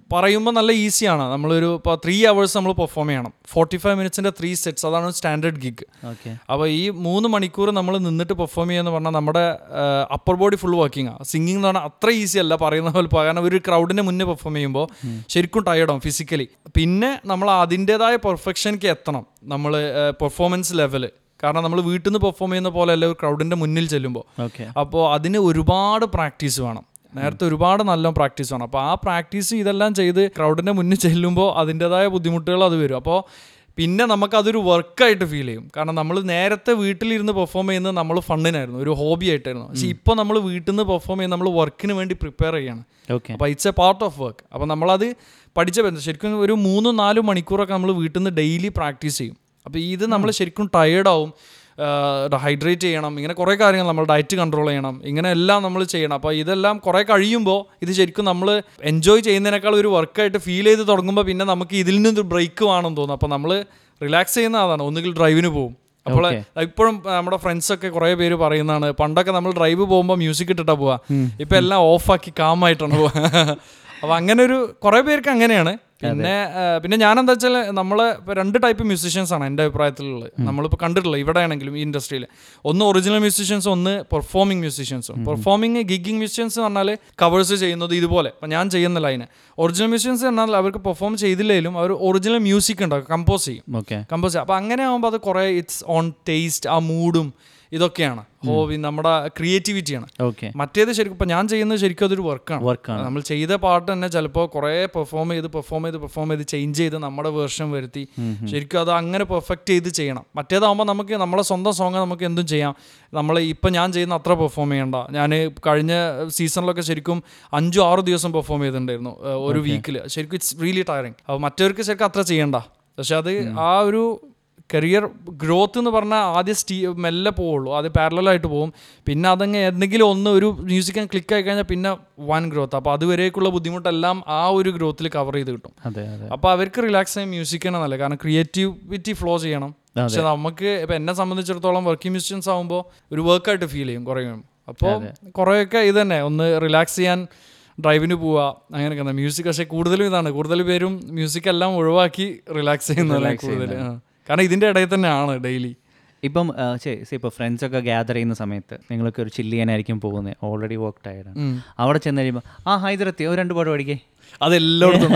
പറയുമ്പോൾ നല്ല ഈസിയാണ് നമ്മളൊരു ഇപ്പോൾ ത്രീ അവേഴ്സ് നമ്മൾ പെർഫോം ചെയ്യണം ഫോർട്ടി ഫൈവ് മിനിറ്റ്സിൻ്റെ ത്രീ സെറ്റ്സ് അതാണ് സ്റ്റാൻഡേർഡ് ഗിഗ് ഓക്കെ അപ്പോൾ ഈ മൂന്ന് മണിക്കൂർ നമ്മൾ നിന്നിട്ട് പെർഫോം ചെയ്യുക പറഞ്ഞാൽ നമ്മുടെ അപ്പർ ബോഡി ഫുൾ വർക്കിംഗ് ആണ് സിംഗിങ് എന്ന് പറഞ്ഞാൽ അത്ര ഈസി അല്ല പറയുന്ന പോലെ പോ- കാരണം ഒരു ക്രൗഡിന് മുന്നേ പെർഫോം ചെയ്യുമ്പോൾ ശരിക്കും ടയർഡാവും ഫിസിക്കലി പിന്നെ നമ്മൾ അതിൻ്റെതായ പെർഫെക്ഷനിലേക്ക് എത്തണം നമ്മൾ പെർഫോമൻസ് ലെവല് കാരണം നമ്മൾ വീട്ടിൽ നിന്ന് പെർഫോം ചെയ്യുന്ന പോലെ അല്ല ഒരു ക്രൗഡിൻ്റെ മുന്നിൽ ചെല്ലുമ്പോൾ ഓക്കെ അപ്പോൾ അതിന് ഒരുപാട് പ്രാക്ടീസ് വേണം നേരത്തെ ഒരുപാട് നല്ല പ്രാക്ടീസ് വേണം അപ്പോൾ ആ പ്രാക്ടീസ് ഇതെല്ലാം ചെയ്ത് ക്രൗഡിൻ്റെ മുന്നിൽ ചെല്ലുമ്പോൾ അതിൻ്റെതായ ബുദ്ധിമുട്ടുകൾ അത് വരും അപ്പോൾ പിന്നെ നമുക്കതൊരു വർക്കായിട്ട് ഫീൽ ചെയ്യും കാരണം നമ്മൾ നേരത്തെ വീട്ടിലിരുന്ന് പെർഫോം ചെയ്യുന്നത് നമ്മൾ ഫണ്ടിനായിരുന്നു ഒരു ഹോബി ആയിട്ടായിരുന്നു പക്ഷേ ഇപ്പോൾ നമ്മൾ വീട്ടിൽ നിന്ന് പെർഫോം ചെയ്യുന്ന നമ്മൾ വർക്കിന് വേണ്ടി പ്രിപ്പയർ ചെയ്യാണ് ഓക്കെ അപ്പോൾ it's a part of work അപ്പോൾ നമ്മളത് പഠിച്ച ബന്ധം ശരിക്കും ഒരു മൂന്നും നാലും മണിക്കൂറൊക്കെ നമ്മൾ വീട്ടിൽ നിന്ന് ഡെയിലി പ്രാക്ടീസ് ചെയ്യും അപ്പോൾ ഇത് നമ്മൾ ശരിക്കും ടയേർഡാവും ഹൈഡ്രേറ്റ് ചെയ്യണം ഇങ്ങനെ കുറേ കാര്യങ്ങൾ നമ്മൾ ഡയറ്റ് കൺട്രോൾ ചെയ്യണം ഇങ്ങനെ എല്ലാം നമ്മൾ ചെയ്യണം അപ്പോൾ ഇതെല്ലാം കുറേ കഴിയുമ്പോൾ ഇത് ശരിക്കും നമ്മൾ എൻജോയ് ചെയ്യുന്നതിനേക്കാൾ ഒരു വർക്കായിട്ട് ഫീൽ ചെയ്ത് തുടങ്ങുമ്പോൾ പിന്നെ നമുക്ക് ഇതിൽ നിന്ന് ബ്രേക്ക് വേണമെന്ന് തോന്നും അപ്പോൾ നമ്മൾ റിലാക്സ് ചെയ്യുന്ന അതാണ് ഒന്നുകിൽ ഡ്രൈവിന് പോകും അപ്പോൾ ഇപ്പോഴും നമ്മുടെ ഫ്രണ്ട്സ് ഒക്കെ കുറേ പേര് പറയുന്നതാണ് പണ്ടൊക്കെ നമ്മൾ ഡ്രൈവ് പോകുമ്പോൾ മ്യൂസിക് ഇട്ടിട്ടാ പോവാ ഇപ്പൊ എല്ലാം ഓഫാക്കി കാമായിട്ടാണ് പോവാ അപ്പൊ അങ്ങനെ ഒരു കുറേ പേർക്ക് അങ്ങനെയാണ് പിന്നെ ആ, പിന്നെ ഞാൻ എന്താ വെച്ചാൽ നമ്മളെ ഇപ്പൊ രണ്ട് ടൈപ്പ് മ്യൂസീഷ്യൻസ് ആണ് എൻ്റെ അഭിപ്രായത്തിലുള്ളത് നമ്മളിപ്പോൾ കണ്ടിട്ടുള്ളത് ഇവിടെ ആണെങ്കിലും ഈ ഇൻഡസ്ട്രിയിൽ ഒന്ന് ഒറിജിനൽ മ്യൂസീഷ്യൻസ് ഒന്ന് പെർഫോമിംഗ് മ്യൂസീഷ്യൻസും പെർഫോമിംഗ് ഗിഗിങ് മ്യൂസീഷ്യൻസ് എന്ന് പറഞ്ഞാൽ കവേഴ്സ് ചെയ്യുന്നത് ഇതുപോലെ ഇപ്പം ഞാൻ ചെയ്യുന്ന ലൈന് ഒറിജിനൽ മ്യൂസീഷ്യൻസ് പറഞ്ഞാൽ അവർക്ക് പെർഫോം ചെയ്തില്ലെങ്കിലും അവർ ഒറിജിനൽ മ്യൂസിക് ഉണ്ടാവും കമ്പോസ് ചെയ്യും ഓക്കെ കമ്പോസ് ചെയ്യും അപ്പോൾ അങ്ങനെ ആകുമ്പോൾ അത് കുറേ ഇറ്റ്സ് ഓൺ ടേസ്റ്റ് ആ മൂഡും ഇതൊക്കെയാണ് ഹോബി നമ്മുടെ ക്രിയേറ്റിവിറ്റിയാണ് ഓക്കെ മറ്റേത് ശരിക്കും ഇപ്പം ഞാൻ ചെയ്യുന്നത് ശരിക്കും അതൊരു വർക്കാണ് വർക്കാണ് നമ്മൾ ചെയ്ത പാട്ട് തന്നെ ചിലപ്പോൾ കുറേ പെർഫോം ചെയ്ത് പെർഫോം ചെയ്ത് പെർഫോം ചെയ്ത് ചേഞ്ച് ചെയ്ത് നമ്മുടെ വേർഷൻ വരുത്തി ശരിക്കും അത് അങ്ങനെ പെർഫെക്റ്റ് ചെയ്ത് ചെയ്യണം മറ്റേതാകുമ്പോൾ നമുക്ക് നമ്മളെ സ്വന്തം സോങ് നമുക്ക് എന്തും ചെയ്യാം നമ്മൾ ഇപ്പം ഞാൻ ചെയ്യുന്ന അത്ര പെർഫോം ചെയ്യണ്ട ഞാൻ കഴിഞ്ഞ സീസണിലൊക്കെ ശരിക്കും അഞ്ചും ആറ് ദിവസം പെർഫോം ചെയ്തിട്ടുണ്ടായിരുന്നു ഏഹ്, ഒരു വീക്കിൽ ശരിക്കും ഇറ്റ്സ് റിയലി ടയറിങ് അപ്പോൾ മറ്റവർക്ക് ശരിക്കും അത്ര ചെയ്യണ്ട പക്ഷെ അത് ആ ഒരു കരിയർ ഗ്രോത്ത് എന്ന് പറഞ്ഞാൽ ആദ്യം സ്റ്റീ മെല്ലെ പോവുള്ളൂ ആദ്യം പാരലായിട്ട് പോകും പിന്നെ അതങ്ങ് എന്തെങ്കിലും ഒന്ന് ഒരു മ്യൂസിക് ക്ലിക്ക് ആയി കഴിഞ്ഞാൽ പിന്നെ വൺ ഗ്രോത്ത് അപ്പോൾ അതുവരേക്കുള്ള ബുദ്ധിമുട്ടെല്ലാം ആ ഒരു ഗ്രോത്തിൽ കവർ ചെയ്ത് കിട്ടും അതെ അതെ അപ്പോൾ അവർക്ക് റിലാക്സ് ചെയ്യാൻ മ്യൂസിക് ആണ് നല്ലത് കാരണം ക്രിയേറ്റിവിറ്റി ഫ്ലോ ചെയ്യണം പക്ഷെ നമുക്ക് ഇപ്പം എന്നെ സംബന്ധിച്ചിടത്തോളം വർക്കിംഗ് മ്യൂസിഷ്യൻസ് ആകുമ്പോൾ ഒരു വർക്കായിട്ട് ഫീൽ ചെയ്യും കുറേ അപ്പോൾ കുറേയൊക്കെ ഇത് തന്നെ ഒന്ന് റിലാക്സ് ചെയ്യാൻ ഡ്രൈവിന് പോവുക അങ്ങനെയൊക്കെ തന്നെ മ്യൂസിക് പക്ഷേ കൂടുതലും ഇതാണ് കൂടുതൽ പേരും മ്യൂസിക് എല്ലാം ഒഴിവാക്കി റിലാക്സ് ചെയ്യുന്നതല്ലേ കൂടുതൽ ആ. കാരണം ഇതിൻ്റെ ഇടയിൽ തന്നെയാണ് ഡെയിലി ഇപ്പം ഇപ്പോൾ ഫ്രണ്ട്സൊക്കെ ഗ്യാദർ ചെയ്യുന്ന സമയത്ത് നിങ്ങളൊക്കെ ഒരു ചില്ല് ചെയ്യാനായിരിക്കും പോകുന്നത് ഓൾറെഡി വർക്ക് ടയർഡാണ് അവിടെ ചെന്ന് കഴിയുമ്പോൾ ആ ഹൈദരത്തി ഒരു രണ്ട് പാട്ട് പഠിക്കേ അതെല്ലായിടത്തും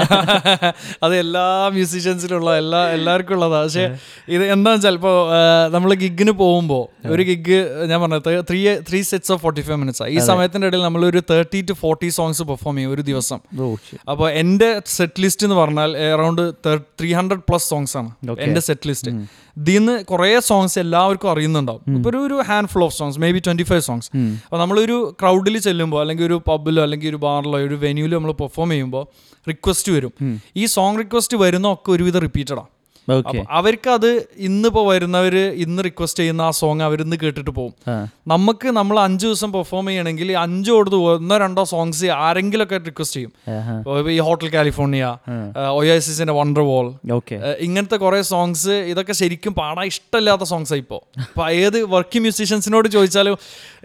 അത് എല്ലാ മ്യൂസീഷ്യൻസിലുള്ള എല്ലാ എല്ലാവർക്കും ഉള്ളതാണ് പക്ഷേ ഇത് എന്താ ചിലപ്പോൾ നമ്മൾ ഗിഗിന് പോകുമ്പോൾ ഒരു ഗിഗ് ഞാൻ പറഞ്ഞത് three three sets of forty five minutes ഈ സമയത്തിൻ്റെ ഇടയിൽ നമ്മൾ ഒരു thirty two forty songs perform ചെയ്യും ഒരു ദിവസം അപ്പോൾ എൻ്റെ സെറ്റ് ലിസ്റ്റ് എന്ന് പറഞ്ഞാൽ around three hundred plus songs ആണ് എൻ്റെ സെറ്റ് ലിസ്റ്റ് ഇതിൽ നിന്ന് കുറേ സോങ്സ് എല്ലാവർക്കും അറിയുന്നുണ്ടാവും ഇപ്പോൾ ഒരു ഒരു handful of songs maybe twenty five songs അപ്പോൾ നമ്മളൊരു ക്രൗഡിൽ ചെല്ലുമ്പോൾ അല്ലെങ്കിൽ ഒരു പബ്ബിലോ അല്ലെങ്കിൽ ഒരു ബാറിലോ ഒരു വെന്യൂലോ നമ്മൾ പെർഫോം ചെയ്യുമ്പോൾ റിക്വസ്റ്റ് വരും ഈ സോങ് റിക്വസ്റ്റ് വരുന്ന ഒക്കെ ഒരുവിധം റിപ്പീറ്റഡാണ് ഓക്കെ അവർക്ക് അത് ഇന്നിപ്പോൾ വരുന്നവർ ഇന്ന് റിക്വസ്റ്റ് ചെയ്യുന്ന ആ സോങ് അവരിന്ന് കേട്ടിട്ട് പോകും നമുക്ക് നമ്മൾ അഞ്ച് ദിവസം പെർഫോം ചെയ്യണമെങ്കിൽ ഈ അഞ്ച് കൊടുത്ത് ഒന്നോ രണ്ടോ സോങ്സ് ആരെങ്കിലുമൊക്കെ റിക്വസ്റ്റ് ചെയ്യും ഇപ്പൊ ഈ ഹോട്ടൽ കാലിഫോർണിയ ഒയാസിന്റെ വണ്ടർ വോൾ ഓക്കെ ഇങ്ങനത്തെ കുറേ സോങ്സ് ഇതൊക്കെ ശരിക്കും പാടാൻ ഇഷ്ടമില്ലാത്ത സോങ്സ് ഇപ്പോൾ അപ്പോൾ ഏത് വർക്കിംഗ് മ്യൂസീഷ്യൻസിനോട് ചോദിച്ചാലും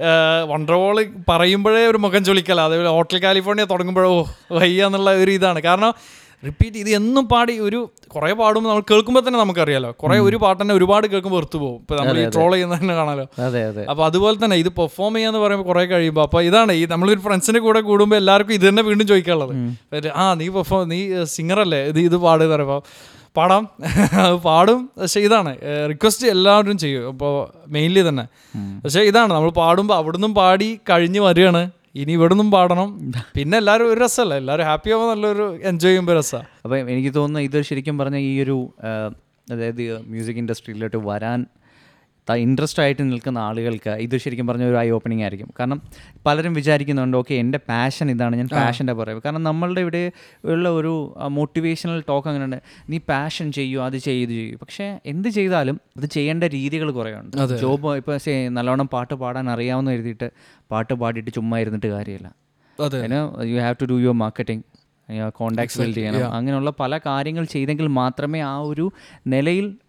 വണ്ടർ വോൾ പറയുമ്പോഴേ ഒരു മുഖം ചൊളിക്കല അതേപോലെ ഹോട്ടൽ കാലിഫോർണിയ തുടങ്ങുമ്പോഴോ വയ്യ എന്നുള്ള ഒരു ഇതാണ് കാരണം റിപ്പീറ്റ് ഇത് എന്നും പാടി ഒരു കുറേ പാടുമ്പോൾ നമ്മൾ കേൾക്കുമ്പോൾ തന്നെ നമുക്കറിയാലോ കുറേ ഒരു പാട്ട് തന്നെ ഒരുപാട് കേൾക്കുമ്പോൾ വെറുത്തു പോകും ഇപ്പോൾ നമ്മൾ ഈ ട്രോൾ ചെയ്യുന്ന തന്നെ കാണാലോ അതെ അതെ അപ്പോൾ അതുപോലെ തന്നെ ഇത് പെർഫോം ചെയ്യാന്ന് പറയുമ്പോൾ കുറേ കഴിയുമ്പോൾ അപ്പോൾ ഇതാണ് ഈ നമ്മളൊരു ഫ്രണ്ട്സിന്റെ കൂടെ കൂടുമ്പോൾ എല്ലാവർക്കും ഇത് തന്നെ വീണ്ടും ചോദിക്കാനുള്ളത് എന്നിട്ട്, ആ നീ പെർഫോം നീ സിംഗർ അല്ലേ ഇത് ഇത് പാട് എന്ന് പറയുമ്പോൾ പാടാം അത് പാടും പക്ഷേ ഇതാണ് റിക്വസ്റ്റ് എല്ലാവരും ചെയ്യും അപ്പോൾ മെയിൻലി തന്നെ പക്ഷേ ഇതാണ് നമ്മൾ പാടുമ്പോൾ അവിടുന്ന് പാടി കഴിഞ്ഞ് വരികയാണ് ഇനി ഇവിടുന്നും പാടണം പിന്നെ എല്ലാവരും ഒരു രസമല്ല എല്ലാവരും ഹാപ്പി ആവുമ്പോൾ നല്ലൊരു എൻജോയ് ചെയ്യുമ്പോൾ രസമാണ് അപ്പം എനിക്ക് തോന്നുന്നു ഇത് ശരിക്കും പറഞ്ഞ ഈ ഒരു ആ, അതായത് മ്യൂസിക് ഇൻഡസ്ട്രിയിലോട്ട് വരാൻ ഇൻട്രസ്റ്റ് ആയിട്ട് നിൽക്കുന്ന ആളുകൾക്ക് ഇത് ശരിക്കും പറഞ്ഞ ഒരു ഐ ഓപ്പണിംഗ് ആയിരിക്കും കാരണം പലരും വിചാരിക്കുന്നുണ്ട് ഓക്കെ എൻ്റെ പാഷൻ ഇതാണ് ഞാൻ പാഷൻ്റെ പറയുക കാരണം നമ്മളുടെ ഇവിടെ ഉള്ള ഒരു മോട്ടിവേഷണൽ ടോക്ക് അങ്ങനെയുണ്ട് നീ പാഷൻ ചെയ്യൂ അത് ചെയ്യൂ ഇത് ചെയ്യൂ പക്ഷേ എന്ത് ചെയ്താലും അത് ചെയ്യേണ്ട രീതികൾ കുറേ ഉണ്ട് ജോബ് ഇപ്പോൾ നല്ലോണം പാട്ട് പാടാൻ അറിയാവുന്ന എഴുതിയിട്ട് പാട്ട് പാടിയിട്ട് ചുമ്മാ ഇരുന്നിട്ട് കാര്യമില്ല അതെ you have to do your marketing contacts build ചെയ്യണം അങ്ങനെയുള്ള പല കാര്യങ്ങൾ ചെയ്തെങ്കിൽ മാത്രമേ ആ ഒരു നിലയിൽ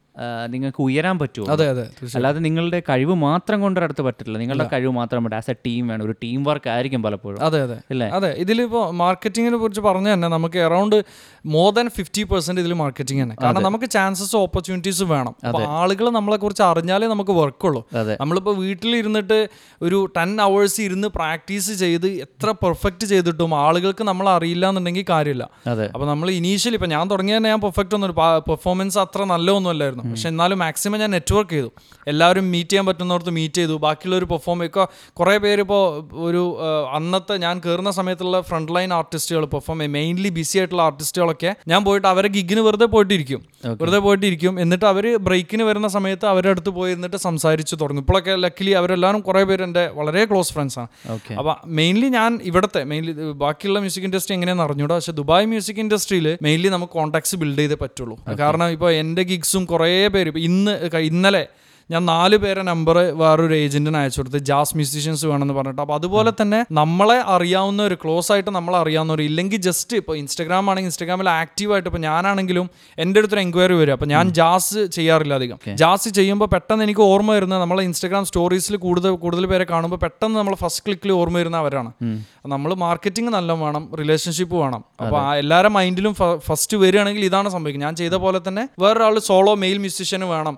ആ, നിങ്ങൾക്ക് ഉയരാൻ പറ്റുമോ അതെ അതെ തീർച്ചയായും. അല്ലാതെ നിങ്ങളുടെ കഴിവ് മാത്രം കൊണ്ടൊരടുത്ത് പറ്റില്ല നിങ്ങളുടെ കഴിവ് മാത്രം പറ്റും ആസ് എ ടീം വേണം ഒരു ടീം വർക്ക് ആയിരിക്കും പലപ്പോഴും അതെ അതെ അല്ലേ? അതെ ഇതിലിപ്പോൾ മാർക്കറ്റിങ്ങിനെ കുറിച്ച് പറഞ്ഞു തന്നെ നമുക്ക് around more than fifty percent ഇതിൽ മാർക്കറ്റിംഗ് തന്നെ കാരണം നമുക്ക് ചാൻസസ് ഓപ്പർച്യൂണിറ്റീസ് വേണം അപ്പോൾ ആളുകൾ നമ്മളെ കുറിച്ച് അറിഞ്ഞാലേ നമുക്ക് വർക്കുള്ളൂ അതെ. നമ്മളിപ്പോൾ വീട്ടിലിരുന്നിട്ട് ഒരു ടെൻ അവേഴ്സ് ഇരുന്ന് പ്രാക്ടീസ് ചെയ്ത് എത്ര പെർഫെക്റ്റ് ചെയ്തിട്ടും ആളുകൾക്ക് നമ്മൾ അറിയില്ല എന്നുണ്ടെങ്കിൽ കാര്യമില്ല അതെ അപ്പോൾ നമ്മൾ ഇനീഷ്യലി ഇപ്പം ഞാൻ തുടങ്ങിയ തന്നെ ഞാൻ പെർഫെക്റ്റ് ഒന്നും പെർഫോമൻസ് അത്ര നല്ലതൊന്നും അല്ലായിരുന്നു പക്ഷെ എന്നാലും മാക്സിമം ഞാൻ നെറ്റ്വർക്ക് ചെയ്തു എല്ലാവരും മീറ്റ് ചെയ്യാൻ പറ്റുന്നവർക്ക് മീറ്റ് ചെയ്തു ബാക്കിയുള്ളവർ പെർഫോം ഇപ്പോൾ കുറേ പേര് ഇപ്പോൾ ഒരു ആ, അന്നത്തെ ഞാൻ കയറുന്ന സമയത്തുള്ള ഫ്രണ്ട് ലൈൻ ആർട്ടിസ്റ്റുകൾ പെർഫോം മെയിൻലി ബിസി ആയിട്ടുള്ള ആർട്ടിസ്റ്റുകളൊക്കെ ഞാൻ പോയിട്ട് അവരെ ഗിഗിന് വെറുതെ പോയിട്ടിരിക്കും വെറുതെ പോയിട്ടിരിക്കും എന്നിട്ട് അവർ ബ്രേക്കിന് വരുന്ന സമയത്ത് അവരുടെ അടുത്ത് പോയി ഇരുന്നിട്ട് സംസാരിച്ച് തുടങ്ങും ഇപ്പോഴൊക്കെ ലക്കിലി അവരെല്ലാവരും കുറേ പേര് എൻ്റെ വളരെ ക്ലോസ് ഫ്രണ്ട്സാണ് ഓക്കെ അപ്പൊ മെയിൻലി ഞാൻ ഇവിടുത്തെ മെയിൻലി ബാക്കിയുള്ള മ്യൂസിക് ഇൻഡസ്ട്രി എങ്ങനെയാണെന്ന് അറിഞ്ഞൂടാ പക്ഷെ ദുബായ് മ്യൂസിക് ഇൻഡസ്ട്രിയിൽ മെയിൻലി നമുക്ക് കോൺടാക്ട്സ് ബിൽഡ് ചെയ്തേ പറ്റുള്ളൂ കാരണം ഇപ്പോൾ എൻ്റെ ഗിഗ്സും കുറേ പേര് ഇപ്പൊ ഇന്ന് ക- ഇന്നലെ ഞാൻ നാല് പേരെ നമ്പർ വേറൊരു ഏജന്റിന് അയച്ചു കൊടുത്ത് ജാസ് മ്യൂസീഷ്യൻസ് വേണമെന്ന് പറഞ്ഞിട്ട് അപ്പോൾ അതുപോലെ തന്നെ നമ്മളെ അറിയാവുന്ന ഒരു ക്ലോസ് ആയിട്ട് നമ്മളെ അറിയാവുന്നവർ ഇല്ലെങ്കിൽ ജസ്റ്റ് ഇപ്പോൾ ഇൻസ്റ്റാഗ്രാം ആണെങ്കിൽ ഇൻസ്റ്റാഗ്രാമിൽ ആക്റ്റീവായിട്ട് ഇപ്പോൾ ഞാനാണെങ്കിലും എൻ്റെ അടുത്തൊരു എൻക്വയറി വരും അപ്പോൾ ഞാൻ ജാസ് ചെയ്യാറില്ല അധികം ജാസ് ചെയ്യുമ്പോൾ പെട്ടെന്ന് എനിക്ക് ഓർമ്മ വരുന്നത് നമ്മളെ ഇൻസ്റ്റാഗ്രാം സ്റ്റോറീസിൽ കൂടുതൽ കൂടുതൽ പേരെ കാണുമ്പോൾ പെട്ടെന്ന് നമ്മൾ ഫസ്റ്റ് ക്ലിക്കിൽ ഓർമ്മ വരുന്ന അവരാണ് നമ്മൾ മാർക്കറ്റിംഗ് നല്ല വേണം റിലേഷൻഷിപ്പ് വേണം അപ്പോൾ ആ എല്ലാവരുടെ മൈൻഡിലും ഫസ്റ്റ് വരികയാണെങ്കിൽ ഇതാണ് സംഭവിക്കുന്നത് ഞാൻ ചെയ്ത പോലെ തന്നെ വേറൊരാൾ സോളോ മെയിൽ മ്യൂസിഷ്യന് വേണം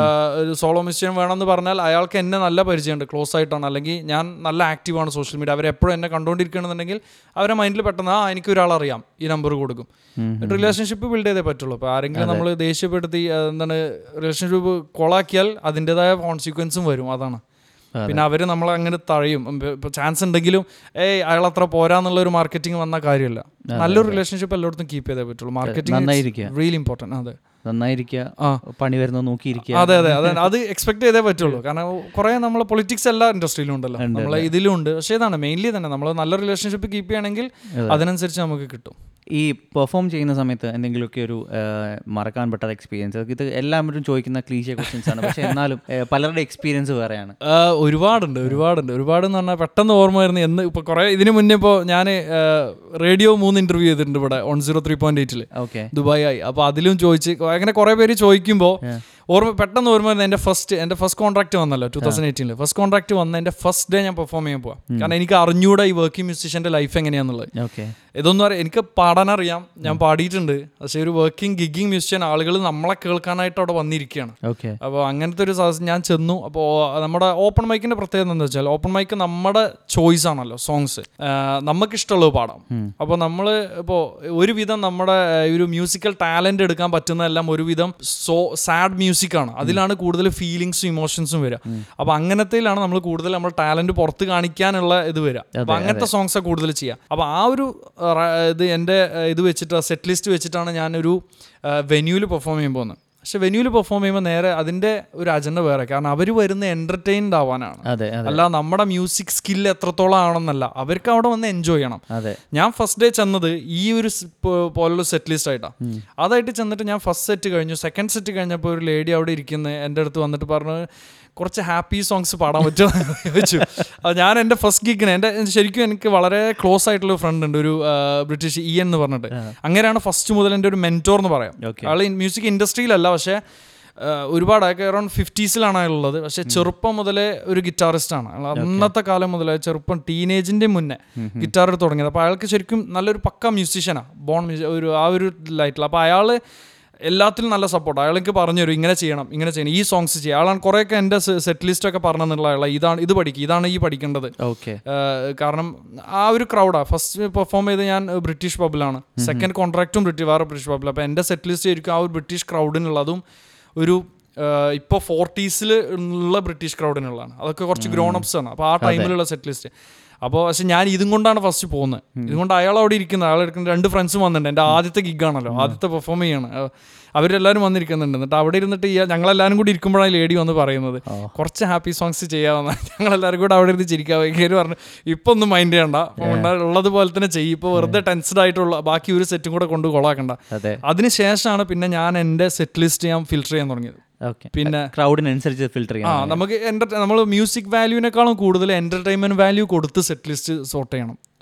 സോളോ മ്യൂസിഷ്യൻ വേണം എന്ന് പറഞ്ഞാൽ അയാൾക്ക് എന്നെ നല്ല പരിചയമുണ്ട് ക്ലോസ് ആയിട്ടാണ് അല്ലെങ്കിൽ ഞാൻ നല്ല ആക്റ്റീവാണ് സോഷ്യൽ മീഡിയ അവരെ എപ്പോഴും എന്നെ കണ്ടുകൊണ്ടിരിക്കുകയാണെന്നുണ്ടെങ്കിൽ അവരെ മൈൻഡിൽ പെട്ടെന്ന് ആ എനിക്ക് ഒരാൾ അറിയാം ഈ നമ്പർ കൊടുക്കും റിലേഷൻഷിപ്പ് ബിൽഡ് ചെയ്തേ പറ്റുള്ളൂ അപ്പോൾ ആരെങ്കിലും നമ്മൾ ദേഷ്യപ്പെടുത്തി ആ, എന്താണ് റിലേഷൻഷിപ്പ് കൊളാക്കിയാൽ അതിൻ്റെതായ കോൺസിക്വൻസും വരും അതാണ് പിന്നെ അവർ നമ്മളെ അങ്ങനെ തഴയും ഇപ്പോൾ ചാൻസ് ഉണ്ടെങ്കിലും ഏയ് അയാൾ അത്ര പോരാന്നുള്ള ഒരു മാർക്കറ്റിംഗ് വന്ന കാര്യമില്ല നല്ലൊരു റിലേഷൻഷിപ്പ് എല്ലായിടത്തും കീപ്പ് ചെയ്തേ പറ്റുള്ളൂ മാർക്കറ്റിംഗ് നന്നായിരിക്കുക. റിയലി ഇമ്പോർട്ടൻറ്റ് അതെ നന്നായിരിക്കുക ആ. പണി വരുന്നത് നോക്കിയിരിക്കുക അതെ അതെ അതെ അത് എക്സ്പെക്ട് ചെയ്തേ പറ്റുള്ളൂ കാരണം കുറെ നമ്മളെ പൊളിറ്റിക്സ് എല്ലാ ഇൻഡസ്ട്രിയിലും ഉണ്ടല്ലോ നമ്മളെ ഇതിലും ഉണ്ട് പക്ഷേ ഇതാണ് മെയിൻലി തന്നെ നമ്മൾ നല്ല റിലേഷൻഷിപ്പ് കീപ്പ് ചെയ്യുകയാണെങ്കിൽ അതിനനുസരിച്ച് നമുക്ക് കിട്ടും ഈ പെർഫോം ചെയ്യുന്ന സമയത്ത് എന്തെങ്കിലുമൊക്കെ ഒരു ആ, മറക്കാൻ പറ്റാത്ത എക്സ്പീരിയൻസ് ഇത് എല്ലാവരും ചോദിക്കുന്ന ക്ലീശ ക്വസ്റ്റ്യൻസ് ആണ് പക്ഷെ എന്നാലും ആ, പലരുടെ എക്സ്പീരിയൻസ് വേറെയാണ് ആ, ഒരുപാടുണ്ട് ഒരുപാടുണ്ട് ഒരുപാട് എന്ന് പറഞ്ഞാൽ പെട്ടെന്ന് ഓർമ്മ വരുന്ന എന്ന് ഇപ്പോൾ കുറേ ഇതിന് മുന്നേ ഇപ്പോൾ ഞാൻ റേഡിയോ മൂന്ന് ഇൻ്റർവ്യൂ ചെയ്തിട്ടുണ്ട് ഇവിടെ വൺ സീറോ ത്രീ പോയിന്റ് എയ്റ്റിൽ ഓക്കെ ദുബായ് ആയി അപ്പോൾ അതിലും ചോദിച്ച് അങ്ങനെ കുറേ പേര് ചോദിക്കുമ്പോൾ ഓർമ്മ പെട്ടെന്ന് ഓർമ്മ വരുന്നത് എൻ്റെ ഫസ്റ്റ് എൻ്റെ ഫസ്റ്റ് കോൺട്രാക്ട് വന്നല്ലോ ടൂ തൗസൻഡ് എയ്റ്റീനിൽ ഫസ്റ്റ് കോൺട്രാക്ട് വന്ന എൻ്റെ ഫസ്റ്റ് ഡേ ഞാൻ പെർഫോം ചെയ്യാൻ പോവാം കാരണം എനിക്ക് അറിഞ്ഞൂടാ ഈ വർക്കിംഗ് മ്യൂസിഷ്യൻ്റെ ലൈഫ് എങ്ങനെയാണെന്നുള്ളത് ഓക്കെ ഇതൊന്നും അറിയാം എനിക്ക് പാടാനറിയാം ഞാൻ പാടിയിട്ടുണ്ട് പക്ഷേ ഒരു വർക്കിംഗ് ഗിഗിങ് മ്യൂസിഷ്യൻ ആളുകൾ നമ്മളെ കേൾക്കാനായിട്ട് അവിടെ വന്നിരിക്കുകയാണ് ഓക്കെ അപ്പോൾ അങ്ങനത്തെ ഒരു സാഹചര്യം ഞാൻ ചെന്നു അപ്പോൾ നമ്മുടെ ഓപ്പൺ മൈക്കിന്റെ പ്രത്യേകത എന്താ വെച്ചാൽ ഓപ്പൺ മൈക്ക് നമ്മുടെ ചോയ്സ് ആണല്ലോ സോങ്സ് നമുക്കിഷ്ടമുള്ളത് പാടാം അപ്പോൾ നമ്മൾ ഇപ്പോൾ ഒരുവിധം നമ്മുടെ ആ, ഒരു മ്യൂസിക്കൽ ടാലന്റ് എടുക്കാൻ പറ്റുന്നതെല്ലാം ഒരുവിധം സോ സാഡ് മ്യൂസിക് ആണ് അതിലാണ് കൂടുതൽ ഫീലിങ്സും ഇമോഷൻസും വരിക അപ്പോൾ അങ്ങനത്തേലാണ് നമ്മൾ കൂടുതൽ നമ്മൾ ടാലന്റ് പുറത്ത് കാണിക്കാനുള്ള ഇത് വരിക അപ്പോൾ അങ്ങനത്തെ സോങ്സ് കൂടുതൽ ചെയ്യുക അപ്പോൾ ആ ഒരു ആ, റ- ഇത് എൻ്റെ ആ, ഇത് വെച്ചിട്ട് സെറ്റ് ലിസ്റ്റ് വെച്ചിട്ടാണ് ഞാനൊരു വെന്യൂവിൽ പെർഫോം ചെയ്യാൻ പോകുന്നത് പക്ഷെ വെന്യൂവിൽ പെർഫോം ചെയ്യുമ്പോൾ നേരെ അതിൻ്റെ ഒരു അജണ്ട വേറെ കാരണം അവർ വരുന്ന എൻ്റർടൈൻഡ് ആവാനാണ് അതെ അതെ അല്ല നമ്മുടെ മ്യൂസിക് സ്കിൽ എത്രത്തോളം ആണെന്നല്ല അവർക്ക് അവിടെ വന്ന് എൻജോയ് ചെയ്യണം അതെ ഞാൻ ഫസ്റ്റ് ഡേ ചെന്നത് ഈ ഒരു സ് പോ- പോലുള്ള സെറ്റ് ലിസ്റ്റ് ആയിട്ടാണ് അതായിട്ട് ചെന്നിട്ട് ഞാൻ ഫസ്റ്റ് സെറ്റ് കഴിഞ്ഞു സെക്കൻഡ് സെറ്റ് കഴിഞ്ഞപ്പോൾ ഒരു ലേഡി അവിടെ ഇരിക്കുന്ന എൻ്റെ അടുത്ത് വന്നിട്ട് പറഞ്ഞു കുറച്ച് ഹാപ്പി സോങ്സ് പാടാൻ പറ്റുമോ എന്ന് ചോദിച്ചു അപ്പോൾ ഞാൻ എൻ്റെ ഫസ്റ്റ് ഗിഗിന് എൻ്റെ ശരിക്കും എനിക്ക് വളരെ ക്ലോസ് ആയിട്ടുള്ള ഫ്രണ്ട് ഉണ്ട് ഒരു ആ, ബ്രിട്ടീഷ് ഇ എന്ന് പറഞ്ഞിട്ട് അങ്ങനെയാണ് ഫസ്റ്റ് മുതൽ എൻ്റെ ഒരു മെൻറ്റോർ എന്ന് പറയാം Okay. ആൾ മ്യൂസിക് ഇൻഡസ്ട്രിയിലല്ല പക്ഷേ ആ, ഒരുപാട് അതൊക്കെ അറൗണ്ട് ഫിഫ്റ്റീസിലാണ് അയാളുള്ളത് പക്ഷേ ചെറുപ്പം മുതലേ ഒരു ഗിറ്റാറിസ്റ്റ് ആണ് അയാൾ അന്നത്തെ കാലം മുതലേ ചെറുപ്പം ടീനേജിന്റെ മുന്നേ ഗിറ്റാർ തുടങ്ങിയത് അപ്പോൾ അയാൾക്ക് ശരിക്കും നല്ലൊരു പക്ക മ്യൂസീഷ്യനാണ് ബോൺ ഒരു ആ ഒരു ലൈറ്റിൽ അപ്പോൾ അയാൾ എല്ലാത്തിലും നല്ല സപ്പോർട്ട് അയാൾക്ക് പറഞ്ഞു തരും ഇങ്ങനെ ചെയ്യണം ഇങ്ങനെ ചെയ്യണം ഈ സോങ്സ് ചെയ്യുക അയാളാണ് കുറേയൊക്കെ എൻ്റെ സെറ്റ് ലിസ്റ്റ് ഒക്കെ പറഞ്ഞു തന്നുള്ള അയാളെ ഇതാണ് ഇത് പഠിക്കുക ഇതാണ് ഈ പഠിക്കേണ്ടത് ഓക്കെ ഏഹ് കാരണം ആ ഒരു ക്രൗഡാണ് ഫസ്റ്റ് പെർഫോം ചെയ്ത് ഞാൻ ബ്രിട്ടീഷ് പബ്ബിലാണ് സെക്കൻഡ് കോൺട്രാക്റ്റും ബ്രിട്ടീഷ് വേറെ ബ്രിട്ടീഷ് പബ്ബിൽ അപ്പോൾ എൻ്റെ സെറ്റ് ലിസ്റ്റ് ആയിരിക്കും ആ ഒരു ബ്രിട്ടീഷ് ക്രൗഡിനുള്ളതും ഒരു ഇപ്പോൾ ഫോർട്ടീസിൽ ഉള്ള ബ്രിട്ടീഷ് ക്രൗഡിനുള്ളതാണ് അതൊക്കെ കുറച്ച് ഗ്രോൺ അപ്സ് ആണ് അപ്പോൾ ആ ടൈമിലുള്ള സെറ്റ് ലിസ്റ്റ് അപ്പോൾ പക്ഷെ ഞാൻ ഇതും കൊണ്ടാണ് ഫസ്റ്റ് പോകുന്നത് ഇതുകൊണ്ട് അയാൾ അവിടെ ഇരിക്കുന്നത് അയാൾ എടുക്കുന്ന രണ്ട് ഫ്രണ്ട്സും വന്നിട്ടുണ്ട് എൻ്റെ ആദ്യത്തെ ഗിഗാണല്ലോ ആദ്യത്തെ പെർഫോം ചെയ്യാണ് അഹ് അവരെല്ലാവരും വന്നിരിക്കുന്നുണ്ട് എന്നിട്ട് അവിടെ ഇരുന്നിട്ട് ഈ ഞങ്ങളെല്ലാവരും കൂടി ഇരിക്കുമ്പോഴാണ് ലേഡി വന്ന് പറയുന്നത് കുറച്ച് ഹാപ്പി സോങ്സ് ചെയ്യാമെന്ന് ഞങ്ങളെല്ലാവരും കൂടെ അവിടെ ഇരുന്ന് ചിരിക്കാൻ വൈകിയൊരു പറഞ്ഞു ഇപ്പൊ ഒന്നും മൈൻഡ് ചെയ്യണ്ട ഉള്ളത് പോലെ തന്നെ ചെയ്യും ഇപ്പോൾ വെറുതെ ടെൻസ്ഡ് ആയിട്ടുള്ള ബാക്കി ഒരു സെറ്റും കൂടെ കൊണ്ട് കൊളാക്കണ്ട അതെ അതിനുശേഷമാണ് പിന്നെ ഞാൻ എൻ്റെ സെറ്റ് ലിസ്റ്റ് ഞാൻ ഫിൽറ്റർ ചെയ്യാൻ തുടങ്ങിയത് ഓക്കെ പിന്നെ ക്രൗഡിനനുസരിച്ച് ഫിൽട്ടർ ആ നമുക്ക് എൻ്റർ നമ്മൾ മ്യൂസിക് വാല്യൂവിനേക്കാളും കൂടുതൽ എൻ്റർടൈൻമെൻറ്റ് വാല്യൂ കൊടുത്ത് സെറ്റ് ലിസ്റ്റ് സോർട്ട് ചെയ്യണം